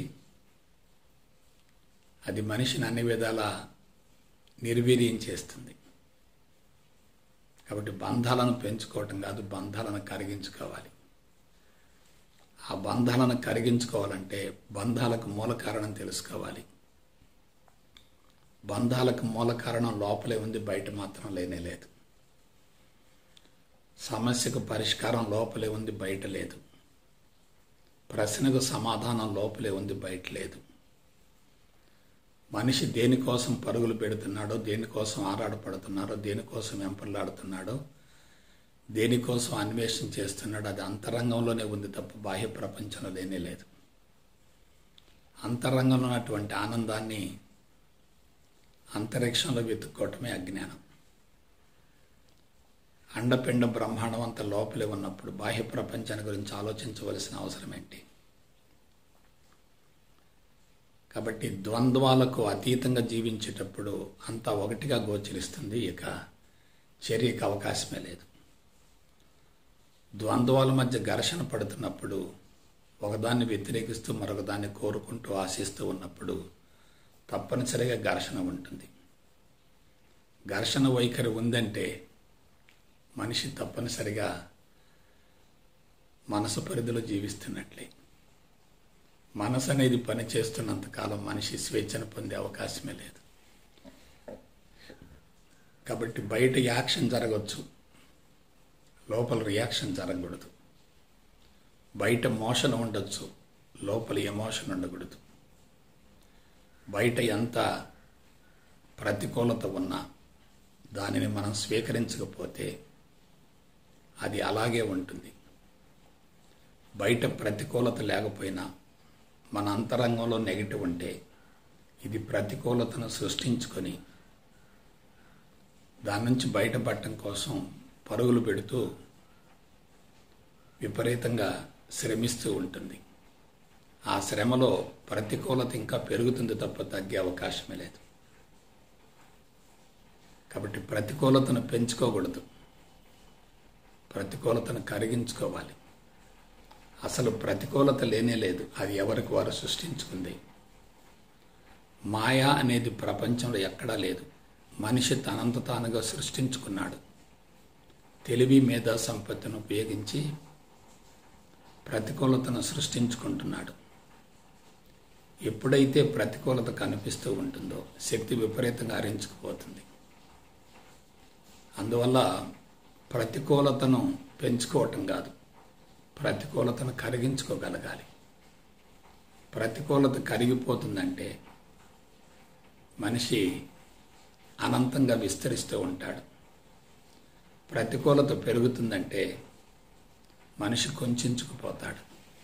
Speaker 1: అది మనిషిని అన్ని విధాల నిర్వీర్యం చేస్తుంది కాబట్టి బంధాలను పెంచుకోవటం కాదు బంధాలను కరిగించుకోవాలి ఆ బంధాలను కరిగించుకోవాలంటే బంధాలకు మూల కారణం తెలుసుకోవాలి బంధాలకు మూల కారణం లోపలే ఉంది బయట మాత్రం లేనే లేదు సమస్యకు పరిష్కారం లోపలే ఉంది బయట లేదు ప్రశ్నకు సమాధానం లోపలే ఉంది బయట లేదు మనిషి దేనికోసం పరుగులు పెడుతున్నాడో దేనికోసం ఆరాటపడుతున్నాడో దేనికోసం వెంపర్లాడుతున్నాడో దేనికోసం అన్వేషణ చేస్తున్నాడో అది అంతరంగంలోనే ఉంది తప్ప బాహ్య ప్రపంచంలో లేనే లేదు అంతరంగంలో ఉన్నటువంటి ఆనందాన్ని అంతరిక్షంలో వెతుక్కోవటమే అజ్ఞానం అండపిండ బ్రహ్మాండం అంత లోపలే ఉన్నప్పుడు బాహ్య ప్రపంచాన్ని గురించి ఆలోచించవలసిన అవసరం ఏంటి కాబట్టి ద్వంద్వాలకు అతీతంగా జీవించేటప్పుడు అంతా ఒకటిగా గోచరిస్తుంది ఇక చర్యకు అవకాశమే లేదు ద్వంద్వాల మధ్య ఘర్షణ పడుతున్నప్పుడు ఒకదాన్ని వ్యతిరేకిస్తూ మరొకదాన్ని కోరుకుంటూ ఆశిస్తూ ఉన్నప్పుడు తప్పనిసరిగా ఘర్షణ ఉంటుంది ఘర్షణ వైఖరి ఉందంటే మనిషి తప్పనిసరిగా మనసు పరిధిలో జీవిస్తున్నట్లే మనసు అనేది పని చేస్తున్నంతకాలం మనిషి స్వేచ్ఛను పొందే అవకాశమే లేదు కాబట్టి బయట యాక్షన్ జరగవచ్చు లోపల రియాక్షన్ జరగకూడదు బయట మోషన్ ఉండొచ్చు లోపల ఎమోషన్ ఉండకూడదు బయట ఎంత ప్రతికూలత ఉన్నా దానిని మనం స్వీకరించకపోతే అది అలాగే ఉంటుంది బయట ప్రతికూలత లేకపోయినా మన అంతరంగంలో నెగిటివ్ ఉంటే ఇది ప్రతికూలతను సృష్టించుకొని దాని నుంచి బయటపడటం కోసం పరుగులు పెడుతూ విపరీతంగా శ్రమిస్తూ ఉంటుంది ఆ శ్రమలో ప్రతికూలత ఇంకా పెరుగుతుంది తప్ప తగ్గే అవకాశమే లేదు కాబట్టి ప్రతికూలతను పెంచుకోకూడదు ప్రతికూలతను కరిగించుకోవాలి అసలు ప్రతికూలత లేనే లేదు అది ఎవరికి వారు సృష్టించుకుంది మాయా అనేది ప్రపంచంలో ఎక్కడా లేదు మనిషి తనంత తానుగా సృష్టించుకున్నాడు తెలివి మేధా సంపత్తిని ఉపయోగించి ప్రతికూలతను సృష్టించుకుంటున్నాడు ఎప్పుడైతే ప్రతికూలత కనిపిస్తూ ఉంటుందో శక్తి విపరీతంగా హరించుకుపోతుంది అందువల్ల ప్రతికూలతను పెంచుకోవటం కాదు ప్రతికూలతను కరిగించుకోగలగాలి ప్రతికూలత కరిగిపోతుందంటే మనిషి అనంతంగా విస్తరిస్తూ ఉంటాడు ప్రతికూలత పెరుగుతుందంటే మనిషి కొంచెంచుకుపోతాడు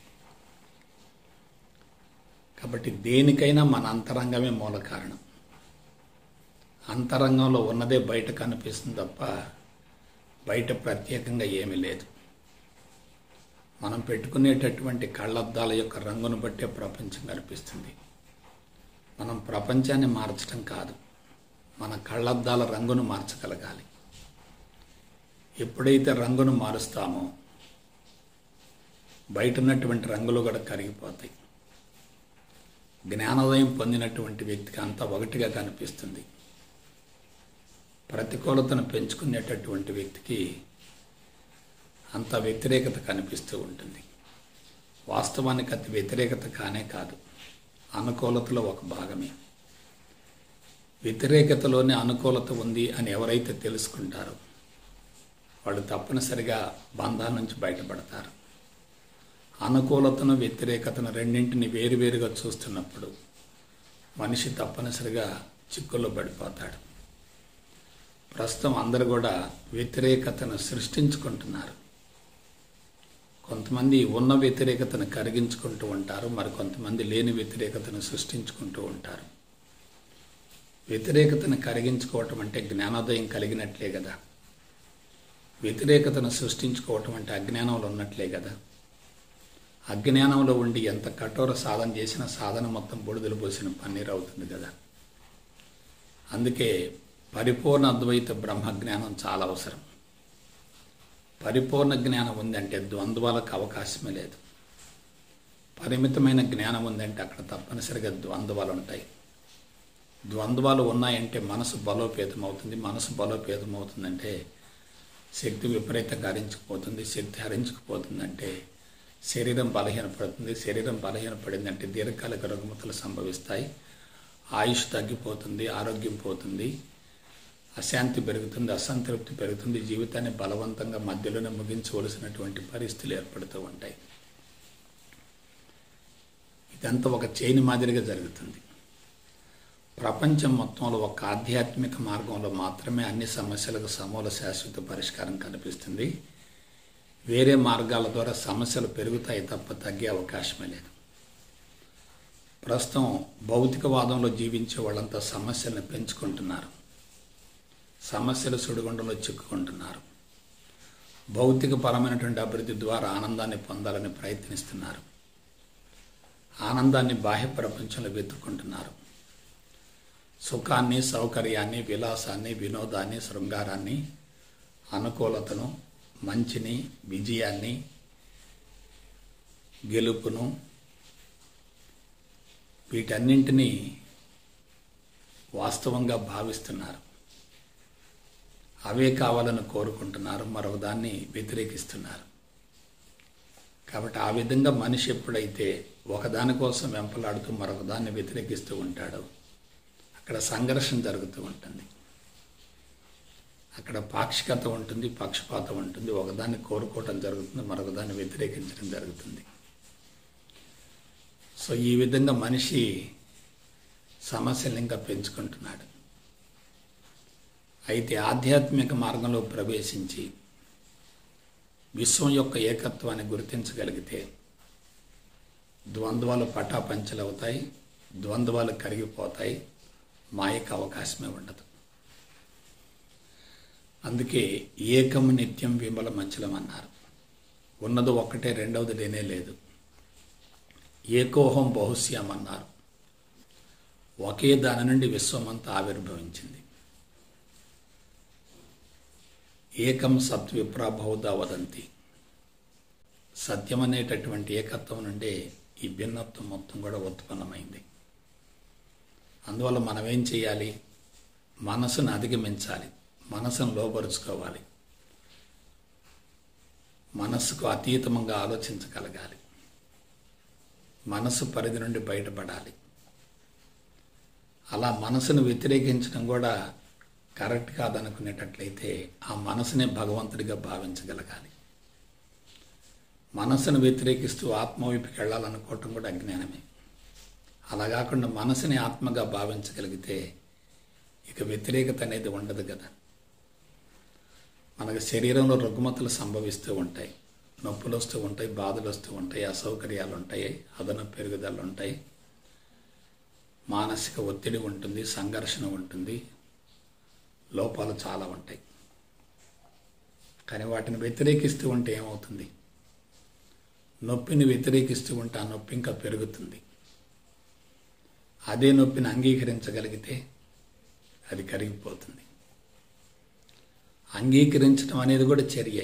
Speaker 1: కాబట్టి దేనికైనా మన అంతరంగమే మూల కారణం అంతరంగంలో ఉన్నదే బయట కనిపిస్తుంది తప్ప బయట ప్రత్యేకంగా ఏమీ లేదు మనం పెట్టుకునేటటువంటి కళ్ళద్దాల యొక్క రంగును బట్టే ప్రపంచం కనిపిస్తుంది మనం ప్రపంచాన్ని మార్చడం కాదు మన కళ్ళద్దాల రంగును మార్చగలగాలి ఎప్పుడైతే రంగును మారుస్తామో బయట ఉన్నటువంటి రంగులు కూడా కరిగిపోతాయి జ్ఞానోదయం పొందినటువంటి వ్యక్తికి అంతా ఒకటిగా కనిపిస్తుంది ప్రతికూలతను పెంచుకునేటటువంటి వ్యక్తికి అంత వ్యతిరేకత కనిపిస్తూ ఉంటుంది వాస్తవానికి అది వ్యతిరేకత కానే కాదు అనుకూలతలో ఒక భాగమే వ్యతిరేకతలోనే అనుకూలత ఉంది అని ఎవరైతే తెలుసుకుంటారో వాళ్ళు తప్పనిసరిగా బంధాల నుంచి బయటపడతారు అనుకూలతను వ్యతిరేకతను రెండింటిని వేరువేరుగా చూస్తున్నప్పుడు మనిషి తప్పనిసరిగా చిక్కుల్లో పడిపోతాడు ప్రస్తుతం అందరు కూడా వ్యతిరేకతను సృష్టించుకుంటున్నారు కొంతమంది ఉన్న వ్యతిరేకతను కరిగించుకుంటూ ఉంటారు మరి కొంతమంది లేని వ్యతిరేకతను సృష్టించుకుంటూ ఉంటారు వ్యతిరేకతను కరిగించుకోవటం అంటే జ్ఞానోదయం కలిగినట్లే కదా వ్యతిరేకతను సృష్టించుకోవటం అంటే అజ్ఞానంలో ఉన్నట్లే కదా అజ్ఞానంలో ఉండి ఎంత కఠోర సాధన చేసినా సాధన మొత్తం బుడిదలు పోసిన పన్నీరు అవుతుంది కదా అందుకే పరిపూర్ణ అద్వైత బ్రహ్మజ్ఞానం చాలా అవసరం పరిపూర్ణ జ్ఞానం ఉందంటే ద్వంద్వాలకు అవకాశమే లేదు పరిమితమైన జ్ఞానం ఉందంటే అక్కడ తప్పనిసరిగా ద్వంద్వాలు ఉంటాయి ద్వంద్వాలు ఉన్నాయంటే మనసు బలోపేతం అవుతుంది మనసు బలోపేతం అవుతుందంటే శక్తి విపరీతంగా హరించుకుపోతుంది శక్తి హరించుకుపోతుందంటే శరీరం బలహీనపడుతుంది శరీరం బలహీనపడిందంటే దీర్ఘకాలిక రుగ్మతలు సంభవిస్తాయి ఆయుష్ తగ్గిపోతుంది ఆరోగ్యం పోతుంది అశాంతి పెరుగుతుంది అసంతృప్తి పెరుగుతుంది జీవితాన్ని బలవంతంగా మధ్యలోనే ముగించవలసినటువంటి పరిస్థితులు ఏర్పడుతూ ఉంటాయి ఇదంతా ఒక చైన్ మాదిరిగా జరుగుతుంది ప్రపంచం మొత్తంలో ఒక ఆధ్యాత్మిక మార్గంలో మాత్రమే అన్ని సమస్యలకు సమూల శాశ్వత పరిష్కారం కనిపిస్తుంది వేరే మార్గాల ద్వారా సమస్యలు పెరుగుతాయి తప్ప తగ్గే అవకాశమే లేదు ప్రస్తుతం భౌతికవాదంలో జీవించే వాళ్ళంతా సమస్యలను పెంచుకుంటున్నారు సమస్యల సుడిగుండంలో చిక్కుకుంటున్నారు భౌతిక పరమైనటువంటి అభివృద్ధి ద్వారా ఆనందాన్ని పొందాలని ప్రయత్నిస్తున్నారు ఆనందాన్ని బాహ్య ప్రపంచంలో వెతుక్కుంటున్నారు సుఖాన్ని సౌకర్యాన్ని విలాసాన్ని వినోదాన్ని శృంగారాన్ని అనుకూలతను మంచిని విజయాన్ని గెలుపును వీటన్నింటినీ వాస్తవంగా భావిస్తున్నారు అవే కావాలని కోరుకుంటున్నారు మరొక దాన్ని వ్యతిరేకిస్తున్నారు కాబట్టి ఆ విధంగా మనిషి ఎప్పుడైతే ఒకదాని కోసం వెంపలాడుతూ మరొక దాన్ని వ్యతిరేకిస్తూ ఉంటాడో అక్కడ సంఘర్షణ జరుగుతూ ఉంటుంది అక్కడ పాక్షికత ఉంటుంది పక్షపాతం ఉంటుంది ఒకదాన్ని కోరుకోవటం జరుగుతుంది మరొకదాన్ని వ్యతిరేకించడం జరుగుతుంది సో ఈ విధంగా మనిషి సమస్యలు ఇంకా పెంచుకుంటున్నాడు అయితే ఆధ్యాత్మిక మార్గంలో ప్రవేశించి విశ్వం యొక్క ఏకత్వాన్ని గుర్తించగలిగితే ద్వంద్వాలు పటాపంచలవుతాయి ద్వంద్వాలు కరిగిపోతాయి మాయకు అవకాశమే ఉండదు అందుకే ఏకం నిత్యం విమల మచ్చలం అన్నారు ఉన్నది ఒక్కటే రెండవది లేనే లేదు ఏకోహం బహుశ్యం అన్నారు ఒకే దాని నుండి విశ్వమంతా ఆవిర్భవించింది ఏకం సత్విప్రాబౌద వదంతి సత్యం అనేటటువంటి ఏకత్వం నుండే ఈ భిన్నత్వం మొత్తం కూడా ఉత్పన్నమైంది అందువల్ల మనం ఏం చేయాలి మనసును అధిగమించాలి మనసును లోపరుచుకోవాలి మనస్సుకు అతీతంగా ఆలోచించగలగాలి మనసు పరిధి నుండి బయటపడాలి అలా మనసును వ్యతిరేకించడం కూడా కరెక్ట్ కాదనుకునేటట్లయితే ఆ మనసునే భగవంతుడిగా భావించగలగాలి మనసును వ్యతిరేకిస్తూ ఆత్మ వైపుకి వెళ్ళాలనుకోవటం కూడా అజ్ఞానమే అలా కాకుండా మనసుని ఆత్మగా భావించగలిగితే ఇక వ్యతిరేకత అనేది ఉండదు కదా మనకు శరీరంలో రుగ్మతలు సంభవిస్తూ ఉంటాయి నొప్పులు వస్తూ ఉంటాయి బాధలు వస్తూ ఉంటాయి అసౌకర్యాలు ఉంటాయి అదన పెరుగుదల ఉంటాయి మానసిక ఒత్తిడి ఉంటుంది సంఘర్షణ ఉంటుంది లోపాలు చాలా ఉంటాయి కానీ వాటిని వ్యతిరేకిస్తూ ఉంటే ఏమవుతుంది నొప్పిని వ్యతిరేకిస్తూ ఉంటే ఆ నొప్పి ఇంకా పెరుగుతుంది అదే నొప్పిని అంగీకరించగలిగితే అది కరిగిపోతుంది అంగీకరించడం అనేది కూడా చర్యే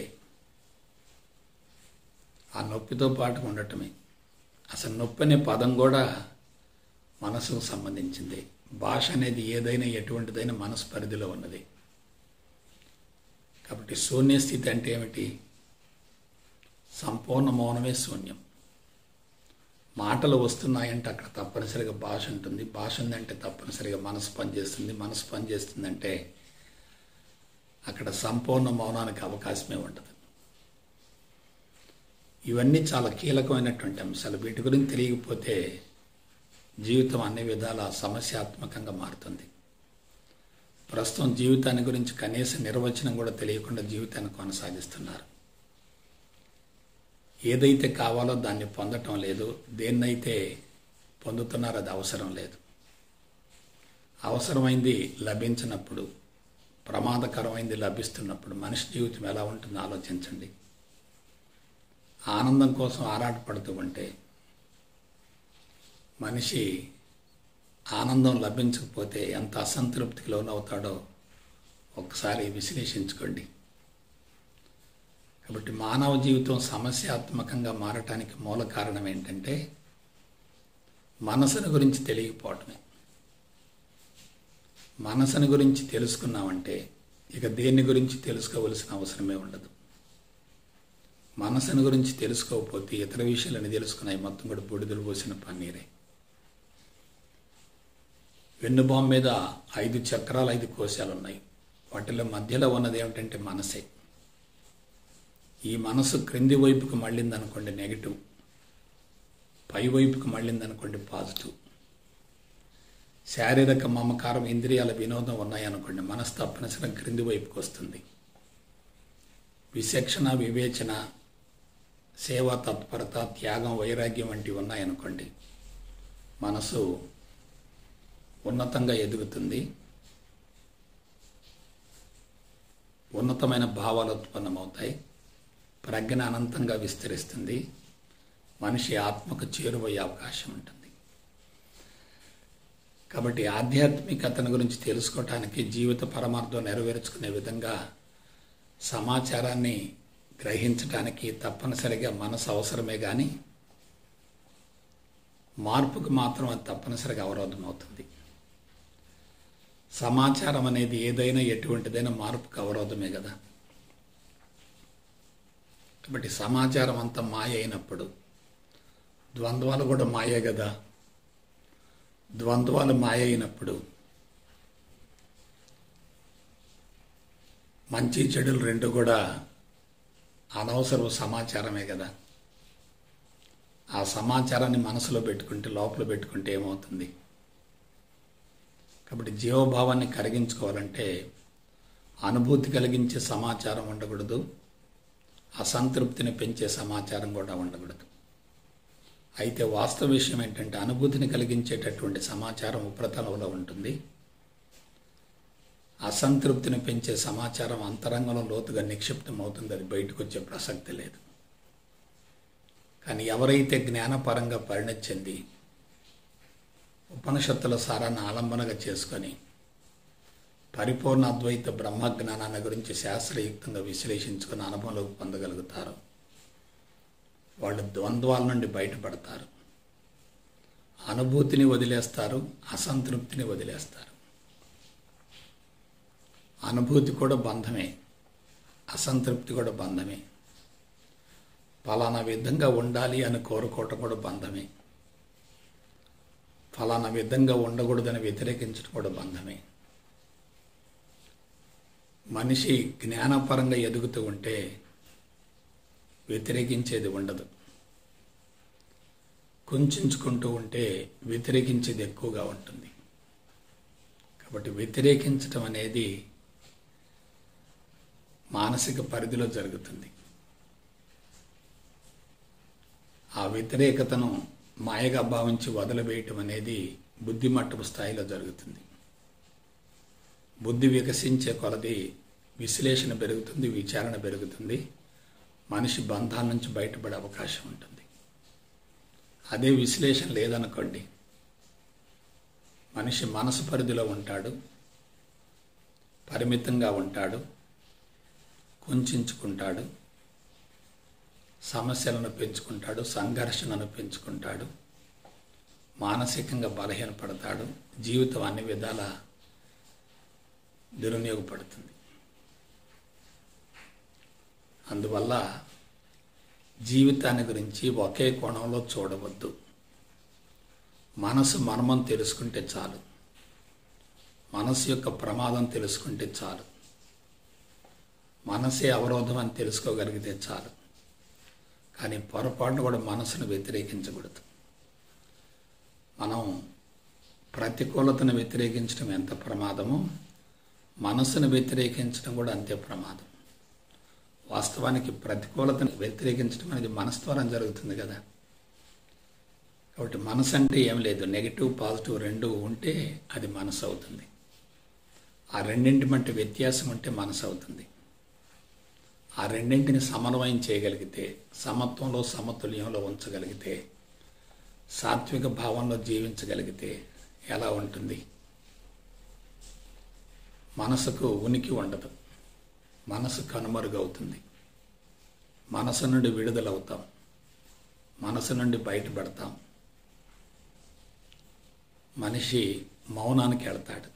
Speaker 1: ఆ నొప్పితో పాటు ఉండటమే అసలు నొప్పి అనే పదం కూడా మనసుకు సంబంధించింది భాష అనేది ఏదైనా ఎటువంటిదైనా మనసు పరిధిలో ఉన్నది కాబట్టి శూన్య స్థితి అంటే ఏమిటి సంపూర్ణ మౌనమే శూన్యం మాటలు వస్తున్నాయంటే అక్కడ తప్పనిసరిగా భాష ఉంటుంది భాష ఉందంటే తప్పనిసరిగా మనసు పనిచేస్తుంది మనసు పనిచేస్తుందంటే అక్కడ సంపూర్ణ మౌనానికి అవకాశమే ఉండదు ఇవన్నీ చాలా కీలకమైనటువంటి అంశాలు వీటి గురించి తెలియకపోతే జీవితం అన్ని విధాల సమస్యాత్మకంగా మారుతుంది ప్రస్తుతం జీవితాన్ని గురించి కనీస నిర్వచనం కూడా తెలియకుండా జీవితాన్ని కొనసాగిస్తున్నారు ఏదైతే కావాలో దాన్ని పొందటం లేదు దేన్నైతే పొందుతున్నారో అది అవసరం లేదు అవసరమైంది లభించినప్పుడు ప్రమాదకరమైంది లభిస్తున్నప్పుడు మనిషి జీవితం ఎలా ఉంటుందో ఆలోచించండి ఆనందం కోసం ఆరాటపడుతూ ఉంటే మనిషి ఆనందం లభించకపోతే ఎంత అసంతృప్తికి లోనవుతాడో ఒకసారి విశ్లేషించుకోండి కాబట్టి మానవ జీవితం సమస్యాత్మకంగా మారటానికి మూల కారణం ఏంటంటే మనసును గురించి తెలియకపోవటమే మనసును గురించి తెలుసుకున్నామంటే ఇక దేని గురించి తెలుసుకోవలసిన అవసరమే ఉండదు మనసును గురించి తెలుసుకోకపోతే ఇతర విషయాలని తెలుసుకున్నాయి మొత్తం కూడా బుడిదలు పోసిన పన్నీరే వెన్నుబాం మీద ఐదు చక్రాలు ఐదు కోశాలు ఉన్నాయి వాటిలో మధ్యలో ఉన్నది ఏమిటంటే మనసే ఈ మనసు క్రింది వైపుకు మళ్ళింది అనుకోండి నెగిటివ్ పై వైపుకు మళ్ళింది అనుకోండి పాజిటివ్ శారీరక మమకారం ఇంద్రియాల వినోదం ఉన్నాయనుకోండి మనసు తప్పనిసరిగా క్రింది వైపుకు వస్తుంది విచక్షణ వివేచన సేవా తత్పరత త్యాగం వైరాగ్యం వంటివి ఉన్నాయనుకోండి మనసు ఉన్నతంగా ఎదుగుతుంది ఉన్నతమైన భావాలు ఉత్పన్నమవుతాయి ప్రజ్ఞ అనంతంగా విస్తరిస్తుంది మనిషి ఆత్మకు చేరువయ్యే అవకాశం ఉంటుంది కాబట్టి ఆధ్యాత్మికతను గురించి తెలుసుకోవటానికి జీవిత పరమార్థం నెరవేర్చుకునే విధంగా సమాచారాన్ని గ్రహించటానికి తప్పనిసరిగా మనసు అవసరమే కానీ మార్పుకు మాత్రం అది తప్పనిసరిగా అవరోధం అవుతుంది సమాచారం అనేది ఏదైనా ఎటువంటిదైనా మార్పుకు అవరోధమే కదా కాబట్టి సమాచారం అంతా మాయ అయినప్పుడు ద్వంద్వాలు కూడా మాయే కదా ద్వంద్వాలు మాయ అయినప్పుడు మంచి చెడులు రెండు కూడా అనవసరపు సమాచారమే కదా ఆ సమాచారాన్ని మనసులో పెట్టుకుంటే లోపల పెట్టుకుంటే ఏమవుతుంది కాబట్టి జీవభావాన్ని కరిగించుకోవాలంటే అనుభూతి కలిగించే సమాచారం ఉండకూడదు అసంతృప్తిని పెంచే సమాచారం కూడా ఉండకూడదు అయితే వాస్తవ విషయం ఏంటంటే అనుభూతిని కలిగించేటటువంటి సమాచారం ఉపరితలంలో ఉంటుంది అసంతృప్తిని పెంచే సమాచారం అంతరంగంలో లోతుగా నిక్షిప్తం అవుతుంది అది బయటకు వచ్చే ప్రసక్తి లేదు కానీ ఎవరైతే జ్ఞానపరంగా పరిణతి చెంది ఉపనిషత్తుల సారాన్ని ఆలంబనగా చేసుకొని పరిపూర్ణ అద్వైత బ్రహ్మజ్ఞానాన్ని గురించి శాస్త్రయుక్తంగా విశ్లేషించుకుని అనుభవంలోకి పొందగలుగుతారు వాళ్ళు ద్వంద్వాల నుండి బయటపడతారు అనుభూతిని వదిలేస్తారు అసంతృప్తిని వదిలేస్తారు అనుభూతి కూడా బంధమే అసంతృప్తి కూడా బంధమే ఫలానా విధంగా ఉండాలి అని కోరుకోవటం కూడా బంధమే ఫలానా విధంగా ఉండకూడదని వ్యతిరేకించడం కూడా బంధమే మనిషి జ్ఞానపరంగా ఎదుగుతూ ఉంటే వ్యతిరేకించేది ఉండదు కుంచుకుంటూ ఉంటే వ్యతిరేకించేది ఎక్కువగా ఉంటుంది కాబట్టి వ్యతిరేకించటం అనేది మానసిక పరిధిలో జరుగుతుంది ఆ వ్యతిరేకతను మాయగా భావించి వదిలివేయటం అనేది బుద్ధి మట్టపు స్థాయిలో జరుగుతుంది బుద్ధి వికసించే కొలది విశ్లేషణ పెరుగుతుంది విచారణ పెరుగుతుంది మనిషి బంధాల నుంచి బయటపడే అవకాశం ఉంటుంది అదే విశ్లేషణ లేదనుకోండి మనిషి మనసు పరిధిలో ఉంటాడు పరిమితంగా ఉంటాడు కుంచుకుంటాడు సమస్యలను పెంచుకుంటాడు సంఘర్షణను పెంచుకుంటాడు మానసికంగా బలహీనపడతాడు జీవితం అన్ని విధాల దుర్వినియోగపడుతుంది అందువల్ల జీవితాన్ని గురించి ఒకే కోణంలో చూడవద్దు మనసు మర్మం తెలుసుకుంటే చాలు మనసు యొక్క ప్రమాదం తెలుసుకుంటే చాలు మనసే అవరోధం అని తెలుసుకోగలిగితే చాలు కానీ పొరపాటును కూడా మనసును వ్యతిరేకించకూడదు మనం ప్రతికూలతను వ్యతిరేకించడం ఎంత ప్రమాదమో మనసును వ్యతిరేకించడం కూడా అంతే ప్రమాదం వాస్తవానికి ప్రతికూలతను వ్యతిరేకించడం అనేది మనసు ద్వారా జరుగుతుంది కదా కాబట్టి మనసు అంటే ఏం లేదు నెగిటివ్ పాజిటివ్ రెండు ఉంటే అది మనసు అవుతుంది ఆ రెండింటి మట్టి వ్యత్యాసం ఉంటే మనసు అవుతుంది ఆ రెండింటిని సమన్వయం చేయగలిగితే సమత్వంలో సమతుల్యంలో ఉంచగలిగితే సాత్విక భావంలో జీవించగలిగితే ఎలా ఉంటుంది మనసుకు ఉనికి ఉండదు మనసు కనుమరుగవుతుంది మనసు నుండి విడుదలవుతాం మనసు నుండి బయటపడతాం మనిషి మౌనానికి వెళ్తాడు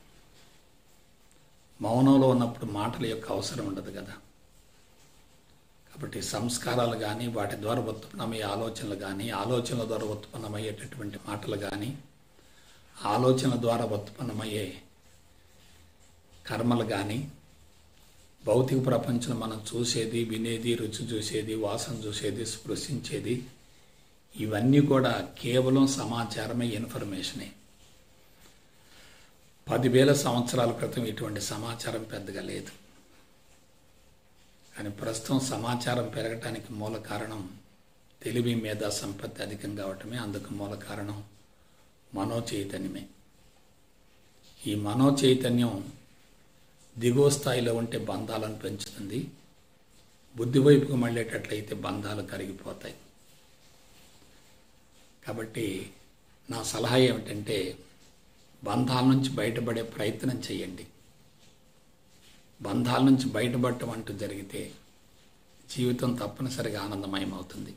Speaker 1: మౌనంలో ఉన్నప్పుడు మాటల యొక్క అవసరం ఉండదు కదా కాబట్టి సంస్కారాలు కానీ వాటి ద్వారా ఉత్పన్నమయ్యే ఆలోచనలు కానీ ఆలోచనల ద్వారా ఉత్పన్నమయ్యేటటువంటి మాటలు కానీ ఆలోచనల ద్వారా ఉత్పన్నమయ్యే కర్మలు కానీ భౌతిక ప్రపంచం మనం చూసేది వినేది రుచి చూసేది వాసన చూసేది స్పృశించేది ఇవన్నీ కూడా కేవలం సమాచారమే ఇన్ఫర్మేషనే పదివేల సంవత్సరాల క్రితం ఇటువంటి సమాచారం పెద్దగా లేదు కానీ ప్రస్తుతం సమాచారం పెరగటానికి మూల కారణం తెలివి మేధా సంపత్తి అధికం కావటమే అందుకు మూల కారణం మనో చైతన్యమే ఈ మనో చైతన్యం దిగువ స్థాయిలో ఉంటే బంధాలను పెంచుతుంది బుద్ధి వైపుకు మళ్ళేటట్లయితే బంధాలు కరిగిపోతాయి కాబట్టి నా సలహా ఏమిటంటే బంధాల నుంచి బయటపడే ప్రయత్నం చేయండి బంధాల నుంచి బయటపడటం అంటూ జరిగితే జీవితం తప్పనిసరిగా ఆనందమయం అవుతుంది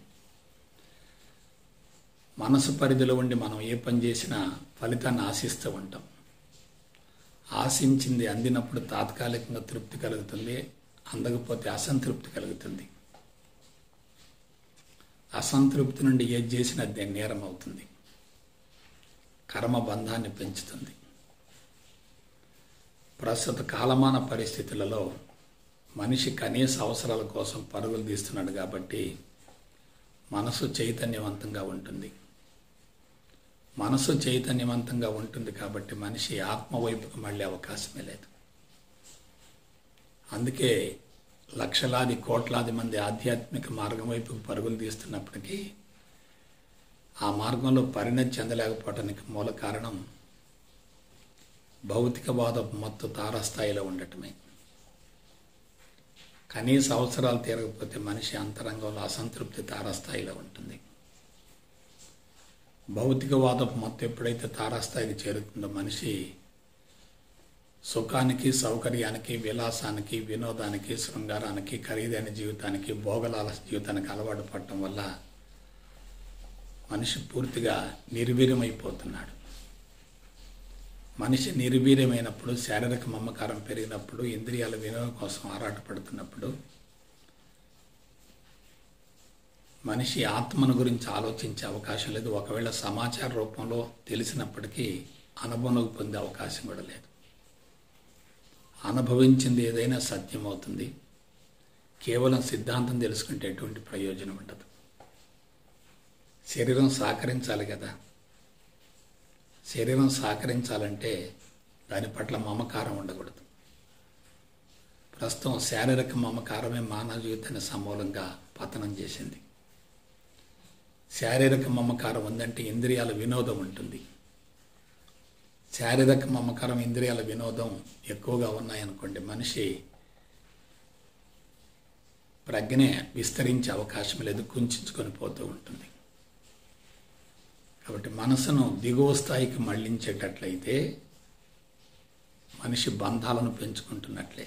Speaker 1: మనసు పరిధిలో ఉండి మనం ఏ పని చేసినా ఫలితాన్ని ఆశిస్తూ ఉంటాం ఆశించింది అందినప్పుడు తాత్కాలికంగా తృప్తి కలుగుతుంది అందకపోతే అసంతృప్తి కలుగుతుంది అసంతృప్తి నుండి ఏది చేసినా అది నేరం అవుతుంది కర్మ బంధాన్ని పెంచుతుంది ప్రస్తుత కాలమాన పరిస్థితులలో మనిషి కనీస అవసరాల కోసం పరుగులు తీస్తున్నాడు కాబట్టి మనసు చైతన్యవంతంగా ఉంటుంది మనసు చైతన్యవంతంగా ఉంటుంది కాబట్టి మనిషి ఆత్మ వైపుకు మళ్ళీ అవకాశమే లేదు అందుకే లక్షలాది కోట్లాది మంది ఆధ్యాత్మిక మార్గం వైపుకు పరుగులు తీస్తున్నప్పటికీ ఆ మార్గంలో పరిణతి చెందలేకపోవటానికి మూల కారణం భౌతికవాద మత్తు తారస్థాయిలో ఉండటమే కనీస అవసరాలు తీరకపోతే మనిషి అంతరంగంలో అసంతృప్తి తారస్థాయిలో ఉంటుంది భౌతికవాదపు మత్తు ఎప్పుడైతే తారాస్థాయికి చేరుతుందో మనిషి సుఖానికి సౌకర్యానికి విలాసానికి వినోదానికి శృంగారానికి ఖరీదైన జీవితానికి భోగలాల జీవితానికి అలవాటు పడటం వల్ల మనిషి పూర్తిగా నిర్వీర్యమైపోతున్నాడు మనిషి నిర్వీర్యమైనప్పుడు శారీరక మమకారం పెరిగినప్పుడు ఇంద్రియాల వినియోగం కోసం ఆరాటపడుతున్నప్పుడు మనిషి ఆత్మను గురించి ఆలోచించే అవకాశం లేదు ఒకవేళ సమాచార రూపంలో తెలిసినప్పటికీ అనుభవంలోకి పొందే అవకాశం కూడా లేదు అనుభవించింది ఏదైనా సత్యం అవుతుంది కేవలం సిద్ధాంతం తెలుసుకుంటే ఎటువంటి ప్రయోజనం ఉండదు శరీరం సహకరించాలి కదా శరీరం సహకరించాలంటే దాని పట్ల మమకారం ఉండకూడదు ప్రస్తుతం శారీరక మమకారమే మానవ జీవితాన్ని సమూలంగా పతనం చేసింది శారీరక మమకారం ఉందంటే ఇంద్రియాల వినోదం ఉంటుంది శారీరక మమకారం ఇంద్రియాల వినోదం ఎక్కువగా ఉన్నాయనుకోండి మనిషి ప్రజ్ఞ విస్తరించే అవకాశం లేదు కుంచుకొని పోతూ ఉంటుంది కాబట్టి మనసును దిగువ స్థాయికి మళ్లించేటట్లయితే మనిషి బంధాలను పెంచుకుంటున్నట్లే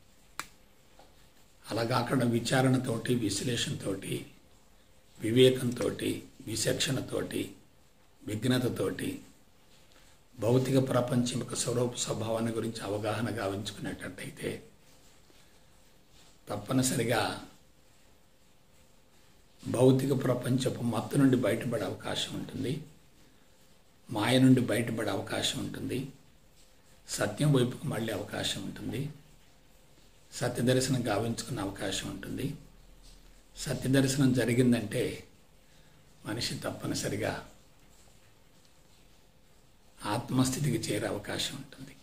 Speaker 1: అలాగా అక్కడ విచారణతోటి విశ్లేషణతోటి వివేకంతో విచక్షణతోటి విఘ్నతతోటి భౌతిక ప్రపంచం యొక్క స్వరూప స్వభావాన్ని గురించి అవగాహన గావించుకునేటట్టయితే తప్పనిసరిగా భౌతిక ప్రపంచపు మత్తు నుండి బయటపడే అవకాశం ఉంటుంది మాయ నుండి బయటపడే అవకాశం ఉంటుంది సత్యం వైపుకు మళ్ళీ అవకాశం ఉంటుంది సత్య దర్శనం గావించుకునే అవకాశం ఉంటుంది సత్య దర్శనం జరిగిందంటే మనిషి తప్పనిసరిగా ఆత్మస్థితికి చేరే అవకాశం ఉంటుంది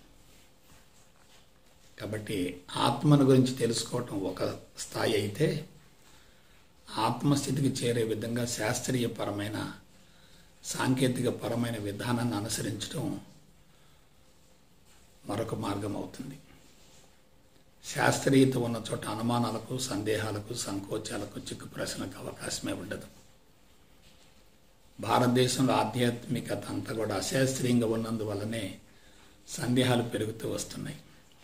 Speaker 1: కాబట్టి ఆత్మను గురించి తెలుసుకోవటం ఒక స్థాయి అయితే ఆత్మస్థితికి చేరే విధంగా శాస్త్రీయపరమైన సాంకేతిక పరమైన విధానాన్ని అనుసరించడం మరొక మార్గం అవుతుంది శాస్త్రీయత ఉన్న చోట అనుమానాలకు సందేహాలకు సంకోచాలకు చిక్కు ప్రశ్నలకు అవకాశమే ఉండదు భారతదేశంలో ఆధ్యాత్మికత అంతా కూడా అశాస్త్రీయంగా ఉన్నందువల్లనే సందేహాలు పెరుగుతూ వస్తున్నాయి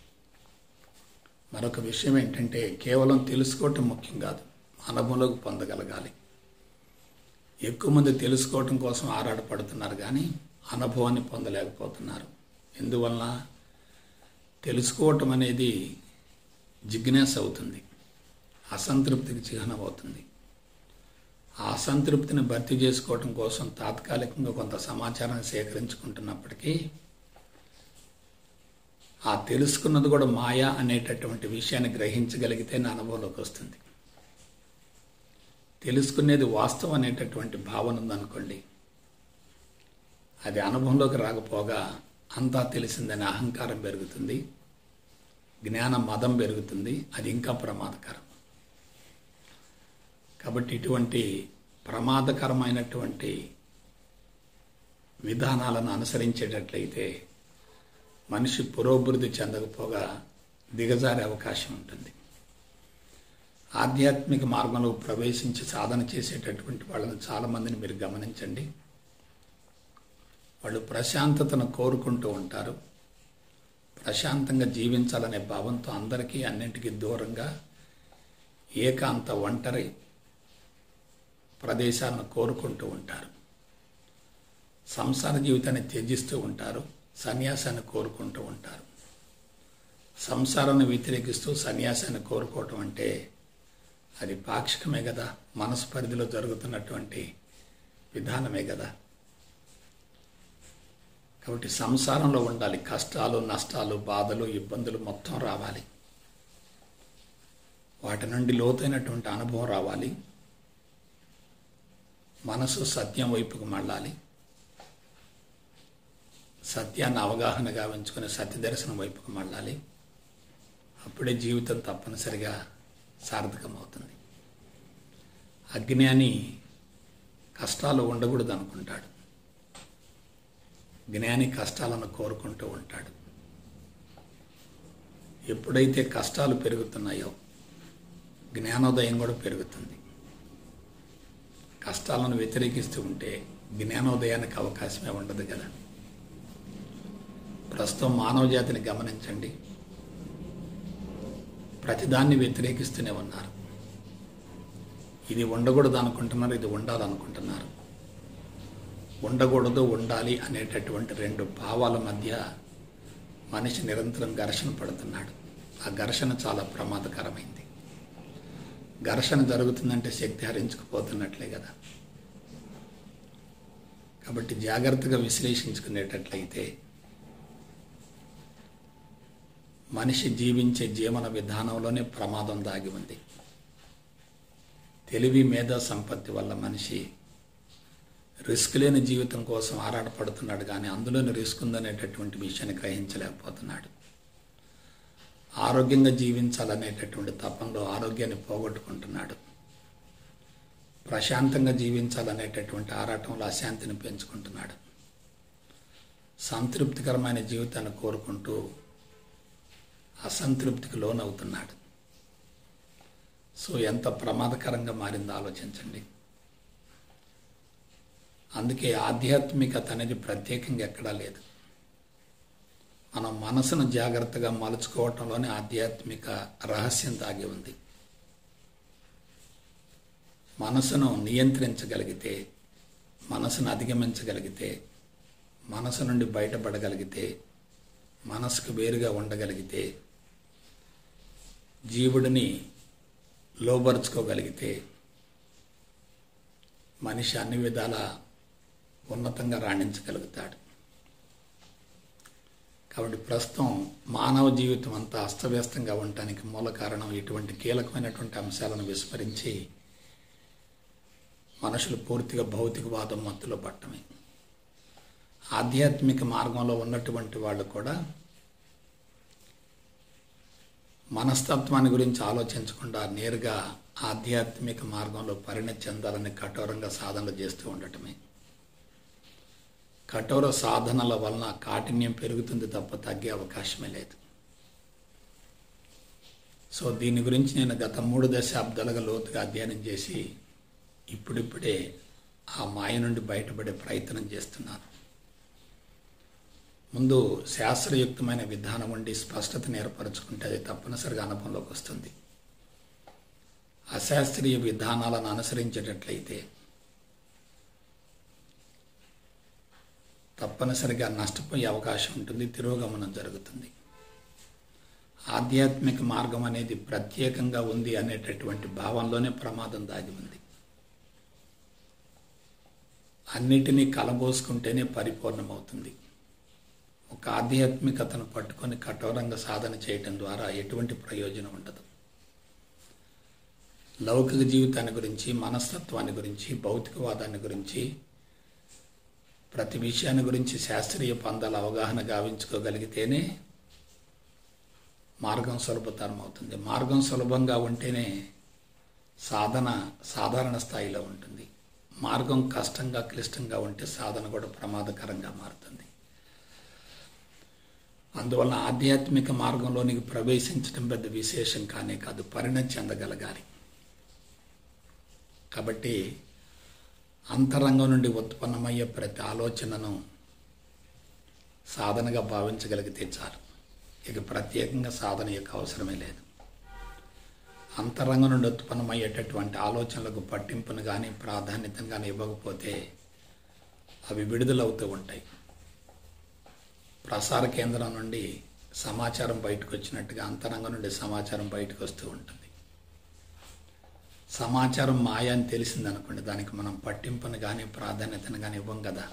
Speaker 1: మరొక విషయం ఏంటంటే కేవలం తెలుసుకోవటం ముఖ్యం కాదు అనుభవంలోకి పొందగలగాలి ఎక్కువ మంది తెలుసుకోవటం కోసం ఆరాటపడుతున్నారు కానీ అనుభవాన్ని పొందలేకపోతున్నారు ఎందువలన తెలుసుకోవటం అనేది జిజ్ఞాస అవుతుంది అసంతృప్తికి చిహ్నం అవుతుంది ఆ అసంతృప్తిని భర్తీ చేసుకోవటం కోసం తాత్కాలికంగా కొంత సమాచారాన్ని సేకరించుకుంటున్నప్పటికీ ఆ తెలుసుకున్నది కూడా మాయా అనేటటువంటి విషయాన్ని గ్రహించగలిగితే నా అనుభవంలోకి వస్తుంది తెలుసుకునేది వాస్తవం అనేటటువంటి భావన ఉందనుకోండి అది అనుభవంలోకి రాకపోగా అంతా తెలిసిందనే అహంకారం పెరుగుతుంది జ్ఞాన మదం పెరుగుతుంది అది ఇంకా ప్రమాదకరం కాబట్టి ఇటువంటి ప్రమాదకరమైనటువంటి విధానాలను అనుసరించేటట్లయితే మనిషి పురోభివృద్ధి చెందకపోగా దిగజారే అవకాశం ఉంటుంది ఆధ్యాత్మిక మార్గంలో ప్రవేశించి సాధన చేసేటటువంటి వాళ్ళని చాలామందిని మీరు గమనించండి వాళ్ళు ప్రశాంతతను కోరుకుంటూ ఉంటారు ప్రశాంతంగా జీవించాలనే భావంతో అందరికీ అన్నింటికీ దూరంగా ఏకాంత ఒంటరి ప్రదేశాలను కోరుకుంటూ ఉంటారు సంసార జీవితాన్ని త్యజిస్తూ ఉంటారు సన్యాసాన్ని కోరుకుంటూ ఉంటారు సంసారాన్ని వ్యతిరేకిస్తూ సన్యాసాన్ని కోరుకోవటం అంటే అది పాక్షికమే కదా మనసు పరిధిలో జరుగుతున్నటువంటి విధానమే కదా కాబట్టి సంసారంలో ఉండాలి కష్టాలు నష్టాలు బాధలు ఇబ్బందులు మొత్తం రావాలి వాటి నుండి లోతైనటువంటి అనుభవం రావాలి మనసు సత్యం వైపుకు మళ్ళాలి సత్యాన్ని అవగాహన గావించుకుని సత్య దర్శనం వైపుకు మళ్ళాలి అప్పుడే జీవితం తప్పనిసరిగా సార్థకమవుతుంది అజ్ఞాని కష్టాలు ఉండకూడదు అనుకుంటాడు జ్ఞాని కష్టాలను కోరుకుంటూ ఉంటాడు ఎప్పుడైతే కష్టాలు పెరుగుతున్నాయో జ్ఞానోదయం కూడా పెరుగుతుంది కష్టాలను వ్యతిరేకిస్తూ ఉంటే జ్ఞానోదయానికి అవకాశమే ఉండదు కదా ప్రస్తుతం మానవ జాతిని గమనించండి ప్రతిదాన్ని వ్యతిరేకిస్తూనే ఉన్నారు ఇది ఉండకూడదు అనుకుంటున్నారు ఇది ఉండాలనుకుంటున్నారు ఉండకూడదు ఉండాలి అనేటటువంటి రెండు భావాల మధ్య మనిషి నిరంతరం ఘర్షణ పడుతున్నాడు ఆ ఘర్షణ చాలా ప్రమాదకరమైంది ఘర్షణ జరుగుతుందంటే శక్తి హరించుకుపోతున్నట్లే కదా కాబట్టి జాగ్రత్తగా విశ్లేషించుకునేటట్లయితే మనిషి జీవించే జీవన విధానంలోనే ప్రమాదం దాగి ఉంది తెలివి మేధా సంపత్తి వల్ల మనిషి రిస్క్ లేని జీవితం కోసం ఆరాటపడుతున్నాడు కానీ అందులోని రిస్క్ ఉందనేటటువంటి విషయాన్ని గ్రహించలేకపోతున్నాడు ఆరోగ్యంగా జీవించాలనేటటువంటి తపంలో ఆరోగ్యాన్ని పోగొట్టుకుంటున్నాడు ప్రశాంతంగా జీవించాలనేటటువంటి ఆరాటంలో అశాంతిని పెంచుకుంటున్నాడు సంతృప్తికరమైన జీవితాన్ని కోరుకుంటూ అసంతృప్తికి లోనవుతున్నాడు సో ఎంత ప్రమాదకరంగా మారిందో ఆలోచించండి అందుకే ఆధ్యాత్మికత అనేది ప్రత్యేకంగా ఎక్కడా లేదు మనం మనసును జాగ్రత్తగా మలుచుకోవటంలోనే ఆధ్యాత్మిక రహస్యం దాగి ఉంది మనసును నియంత్రించగలిగితే మనసును అధిగమించగలిగితే మనసు నుండి బయటపడగలిగితే మనసుకు వేరుగా ఉండగలిగితే జీవుడిని లోబరుచుకోగలిగితే మనిషి అన్ని విధాల ఉన్నతంగా రాణించగలుగుతాడు కాబట్టి ప్రస్తుతం మానవ జీవితం అంతా అస్తవ్యస్తంగా ఉండటానికి మూల కారణం ఇటువంటి కీలకమైనటువంటి అంశాలను విస్మరించి మనుషులు పూర్తిగా భౌతికవాదం మత్తులో పట్టమే ఆధ్యాత్మిక మార్గంలో ఉన్నటువంటి వాళ్ళు కూడా మనస్తత్వాన్ని గురించి ఆలోచించకుండా నేరుగా ఆధ్యాత్మిక మార్గంలో పరిణతి చెందాలని కఠోరంగా సాధనలు చేస్తూ ఉండటమే కఠోర సాధనల వలన కాఠిన్యం పెరుగుతుంది తప్ప తగ్గే అవకాశమే లేదు సో దీని గురించి నేను గత మూడు దశాబ్దాలుగా లోతుగా అధ్యయనం చేసి ఇప్పుడిప్పుడే ఆ మాయ నుండి బయటపడే ప్రయత్నం చేస్తున్నాను ముందు శాస్త్రయుక్తమైన విధానం ఉండి స్పష్టతను ఏర్పరచుకుంటే అది తప్పనిసరిగా అనుభవంలోకి వస్తుంది అశాస్త్రీయ విధానాలను అనుసరించేటట్లయితే తప్పనిసరిగా నష్టపోయే అవకాశం ఉంటుంది తిరోగమనం జరుగుతుంది ఆధ్యాత్మిక మార్గం అనేది ప్రత్యేకంగా ఉంది అనేటటువంటి భావంలోనే ప్రమాదం దాగి ఉంది అన్నిటినీ కలబోసుకుంటేనే పరిపూర్ణమవుతుంది ఒక ఆధ్యాత్మికతను పట్టుకొని కఠోరంగా సాధన చేయటం ద్వారా ఎటువంటి ప్రయోజనం ఉండదు లౌకిక జీవితాన్ని గురించి మనస్తత్వాన్ని గురించి భౌతికవాదాన్ని గురించి ప్రతి విషయాన్ని గురించి శాస్త్రీయ పందాల అవగాహన గావించుకోగలిగితేనే మార్గం సులభతరం అవుతుంది మార్గం సులభంగా ఉంటేనే సాధన సాధారణ స్థాయిలో ఉంటుంది మార్గం కష్టంగా క్లిష్టంగా ఉంటే సాధన కూడా ప్రమాదకరంగా మారుతుంది అందువలన ఆధ్యాత్మిక మార్గంలోనికి ప్రవేశించడం పెద్ద విశేషం కానే కాదు పరిణతి చెందగలగాలి కాబట్టి అంతరంగం నుండి ఉత్పన్నమయ్యే ప్రతి ఆలోచనను సాధనగా భావించగలిగితే చాలు ఇక ప్రత్యేకంగా సాధన యొక్క అవసరమే లేదు అంతరంగం నుండి ఉత్పన్నమయ్యేటటువంటి ఆలోచనలకు పట్టింపును కానీ ప్రాధాన్యతను కానీ ఇవ్వకపోతే అవి విడుదలవుతూ ఉంటాయి ప్రసార కేంద్రం నుండి సమాచారం బయటకు వచ్చినట్టుగా అంతరంగం నుండి సమాచారం బయటకు వస్తూ ఉంటుంది సమాచారం మాయ అని తెలిసిందనుకోండి దానికి మనం పట్టింపును కానీ ప్రాధాన్యతను కానీ ఇవ్వం కదా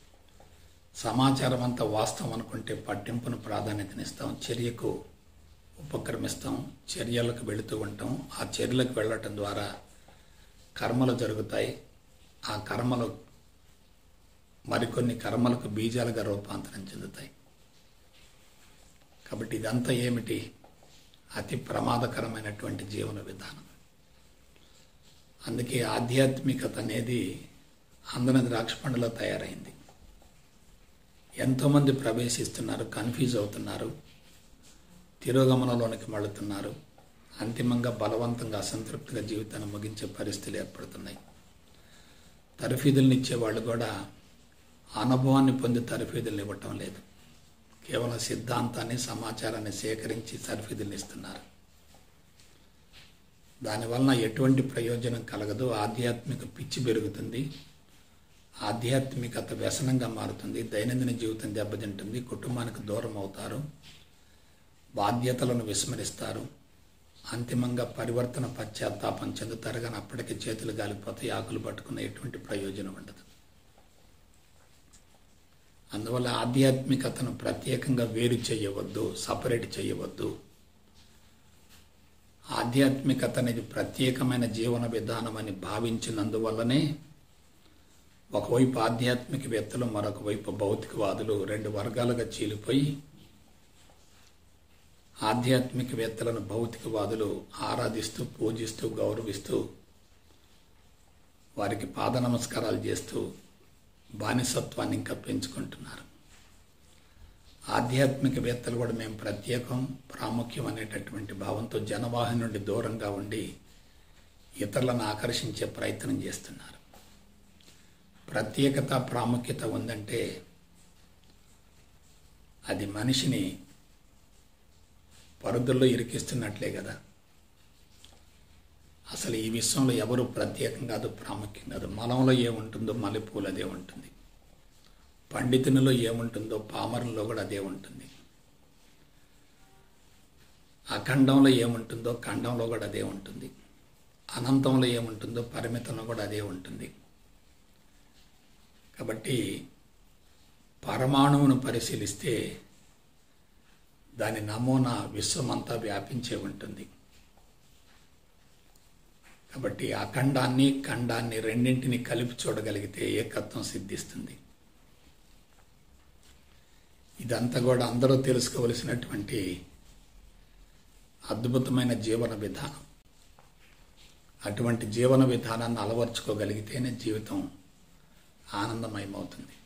Speaker 1: సమాచారం అంతా వాస్తవం అనుకుంటే పట్టింపును ప్రాధాన్యతనిస్తాం చర్యకు ఉపక్రమిస్తాం చర్యలకు వెళుతూ ఉంటాం ఆ చర్యలకు వెళ్ళటం ద్వారా కర్మలు జరుగుతాయి ఆ కర్మలు మరికొన్ని కర్మలకు బీజాలుగా రూపాంతరం చెందుతాయి కాబట్టి ఇదంతా ఏమిటి అతి ప్రమాదకరమైనటువంటి జీవన విధానం అందుకే ఆధ్యాత్మికత అనేది అందన ద్రాక్ష పండులో తయారైంది ఎంతోమంది ప్రవేశిస్తున్నారు కన్ఫ్యూజ్ అవుతున్నారు తిరోగమనంలోనికి మళ్ళుతున్నారు అంతిమంగా బలవంతంగా అసంతృప్తిగా జీవితాన్ని ముగించే పరిస్థితులు ఏర్పడుతున్నాయి తరఫీదులను ఇచ్చేవాళ్ళు కూడా అనుభవాన్ని పొంది తరఫీదులను ఇవ్వటం లేదు కేవలం సిద్ధాంతాన్ని సమాచారాన్ని సేకరించి తరఫీదులను ఇస్తున్నారు దానివలన ఎటువంటి ప్రయోజనం కలగదు ఆధ్యాత్మిక పిచ్చి పెరుగుతుంది ఆధ్యాత్మికత వ్యసనంగా మారుతుంది దైనందిన జీవితం దెబ్బతింటుంది కుటుంబానికి దూరం అవుతారు బాధ్యతలను విస్మరిస్తారు అంతిమంగా పరివర్తన పశ్చాత్తాపం చెందుతారు కానీ అప్పటికే చేతులు గాలిపోతాయి ఆకులు పట్టుకున్న ఎటువంటి ప్రయోజనం ఉండదు అందువల్ల ఆధ్యాత్మికతను ప్రత్యేకంగా వేరు చేయవద్దు సపరేట్ చేయవద్దు ఆధ్యాత్మికత అనేది ప్రత్యేకమైన జీవన విధానం అని భావించినందువల్లనే ఒకవైపు ఆధ్యాత్మికవేత్తలు మరొక వైపు భౌతికవాదులు రెండు వర్గాలుగా చీలిపోయి ఆధ్యాత్మికవేత్తలను భౌతికవాదులు ఆరాధిస్తూ పూజిస్తూ గౌరవిస్తూ వారికి పాద నమస్కారాలు చేస్తూ బానిసత్వాన్ని ఇంకా పెంచుకుంటున్నారు ఆధ్యాత్మికవేత్తలు కూడా మేము ప్రత్యేకం ప్రాముఖ్యం అనేటటువంటి భావంతో జనవాహి నుండి దూరంగా ఉండి ఇతరులను ఆకర్షించే ప్రయత్నం చేస్తున్నారు ప్రత్యేకత ప్రాముఖ్యత ఉందంటే అది మనిషిని పరుదుల్లో ఇరికిస్తున్నట్లే కదా అసలు ఈ విశ్వంలో ఎవరు ప్రత్యేకం కాదు ప్రాముఖ్యం కాదు మలంలో ఏముంటుందో మల్లెపూలు అదే ఉంటుంది పండితునిలో ఏముంటుందో పామరంలో కూడా అదే ఉంటుంది అఖండంలో ఏముంటుందో ఖండంలో కూడా అదే ఉంటుంది అనంతంలో ఏముంటుందో పరిమితంలో కూడా అదే ఉంటుంది కాబట్టి పరమాణువును పరిశీలిస్తే దాని నమూనా విశ్వమంతా వ్యాపించే ఉంటుంది కాబట్టి అఖండాన్ని ఖండాన్ని రెండింటిని కలిపి చూడగలిగితే ఏకత్వం సిద్ధిస్తుంది ఇదంతా కూడా అందరూ తెలుసుకోవలసినటువంటి అద్భుతమైన జీవన విధానం అటువంటి జీవన విధానాన్ని అలవర్చుకోగలిగితేనే జీవితం ఆనందమయమవుతుంది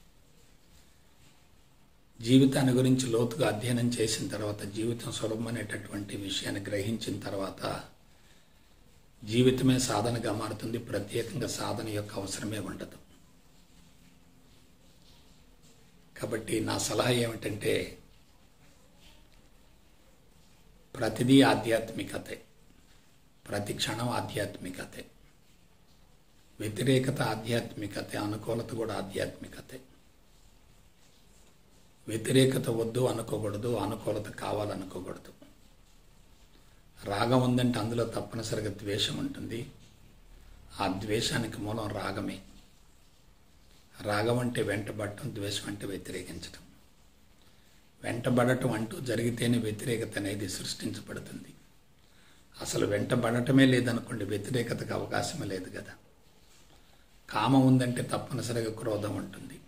Speaker 1: జీవితాన్ని గురించి లోతుగా అధ్యయనం చేసిన తర్వాత జీవితం సులభమనేటటువంటి విషయాన్ని గ్రహించిన తర్వాత జీవితమే సాధనగా మారుతుంది ప్రత్యేకంగా సాధన యొక్క అవసరమే ఉండదు కాబట్టి నా సలహా ఏమిటంటే ప్రతిదీ ఆధ్యాత్మికతే ప్రతి క్షణం ఆధ్యాత్మికతే వ్యతిరేకత ఆధ్యాత్మికతే అనుకూలత కూడా ఆధ్యాత్మికతే వ్యతిరేకత వద్దు అనుకోకూడదు అనుకూలత కావాలనుకోకూడదు రాగం ఉందంటే అందులో తప్పనిసరిగా ద్వేషం ఉంటుంది ఆ ద్వేషానికి మూలం రాగమే రాగం అంటే వెంటబడటం ద్వేషం అంటే వ్యతిరేకించటం వెంటబడటం అంటూ జరిగితేనే వ్యతిరేకత అనేది సృష్టించబడుతుంది అసలు వెంటబడటమే లేదనుకోండి వ్యతిరేకతకు అవకాశమే లేదు కదా కామం ఉందంటే తప్పనిసరిగా క్రోధం ఉంటుంది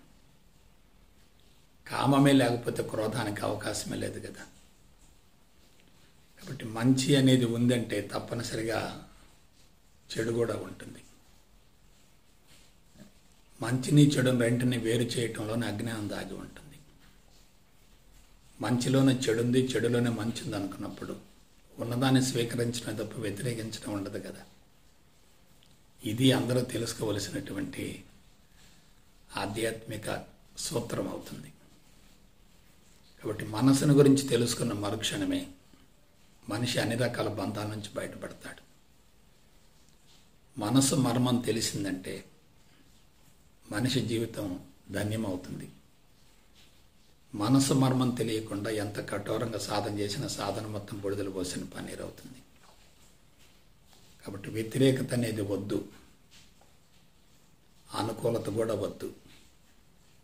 Speaker 1: కామమే లేకపోతే క్రోధానికి అవకాశమే లేదు కదా కాబట్టి మంచి అనేది ఉందంటే తప్పనిసరిగా చెడు కూడా ఉంటుంది మంచిని చెడుని రెంటిని వేరు చేయటంలోనే అజ్ఞానం దాగి ఉంటుంది మంచిలోనే చెడుంది చెడులోనే మంచి ఉంది అనుకున్నప్పుడు ఉన్నదాన్ని స్వీకరించడం తప్ప వ్యతిరేకించడం ఉండదు కదా ఇది అందరూ తెలుసుకోవలసినటువంటి ఆధ్యాత్మిక సూత్రం అవుతుంది కాబట్టి మనసును గురించి తెలుసుకున్న మరుక్షణమే మనిషి అన్ని రకాల బంధాల నుంచి బయటపడతాడు మనసు మర్మం తెలిసిందంటే మనిషి జీవితం ధన్యమవుతుంది మనసు మర్మం తెలియకుండా ఎంత కఠోరంగా సాధన చేసిన సాధన మొత్తం బుడిదలు పోసిన పన్నీరు అవుతుంది కాబట్టి వ్యతిరేకత అనేది వద్దు అనుకూలత కూడా వద్దు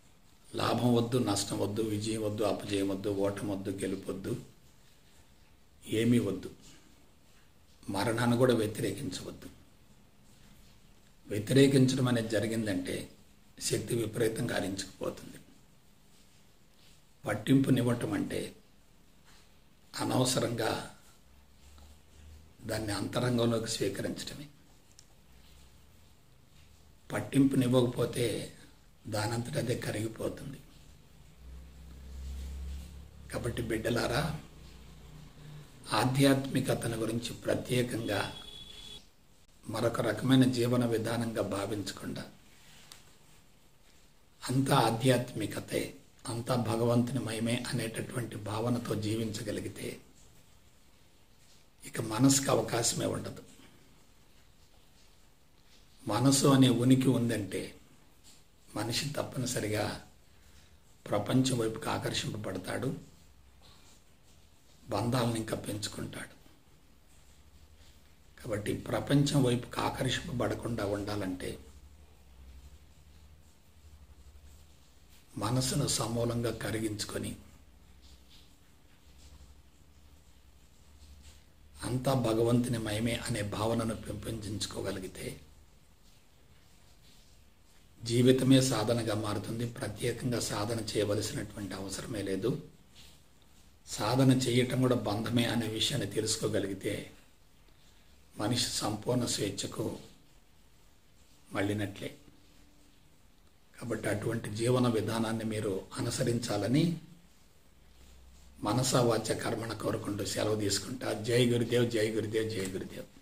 Speaker 1: లాభం వద్దు నష్టం వద్దు విజయం వద్దు అపజయం వద్దు ఓటం వద్దు గెలుపొద్దు ఏమీ వద్దు మరణాన్ని కూడా వ్యతిరేకించవద్దు వ్యతిరేకించడం అనేది జరిగిందంటే శక్తి విపరీతంగా హరించుకుపోతుంది పట్టింపునివ్వటం అంటే అనవసరంగా దాన్ని అంతరంగంలోకి స్వీకరించడమే పట్టింపునివ్వకపోతే దానంతట అదే కరిగిపోతుంది కాబట్టి బిడ్డలారా ఆధ్యాత్మికతను గురించి ప్రత్యేకంగా మరొక రకమైన జీవన విధానంగా భావించకుండా అంతా ఆధ్యాత్మికతే అంతా భగవంతుని మయమే అనేటటువంటి భావనతో జీవించగలిగితే ఇక మనసుకు అవకాశమే ఉండదు మనసు అనే ఉనికి ఉందంటే మనిషి తప్పనిసరిగా ప్రపంచం వైపుకి ఆకర్షింపబడతాడు బంధాలను ఇంకా పెంచుకుంటాడు కాబట్టి ప్రపంచం వైపుకి ఆకర్షింపబడకుండా ఉండాలంటే మనసును సమూలంగా కరిగించుకొని అంతా భగవంతుని మయమే అనే భావనను పెంపొందించుకోగలిగితే జీవితమే సాధనగా మారుతుంది ప్రత్యేకంగా సాధన చేయవలసినటువంటి అవసరమే లేదు సాధన చేయటం కూడా బంధమే అనే విషయాన్ని తెలుసుకోగలిగితే మనిషి సంపూర్ణ స్వేచ్ఛకు మళ్ళినట్లే కాబట్టి అటువంటి జీవన విధానాన్ని మీరు అనుసరించాలని మనసా వాచ్య కర్మణ కోరుకుంటూ సెలవు తీసుకుంటా జై గురుదేవ్ జై గురుదేవ్ జై గురుదేవ్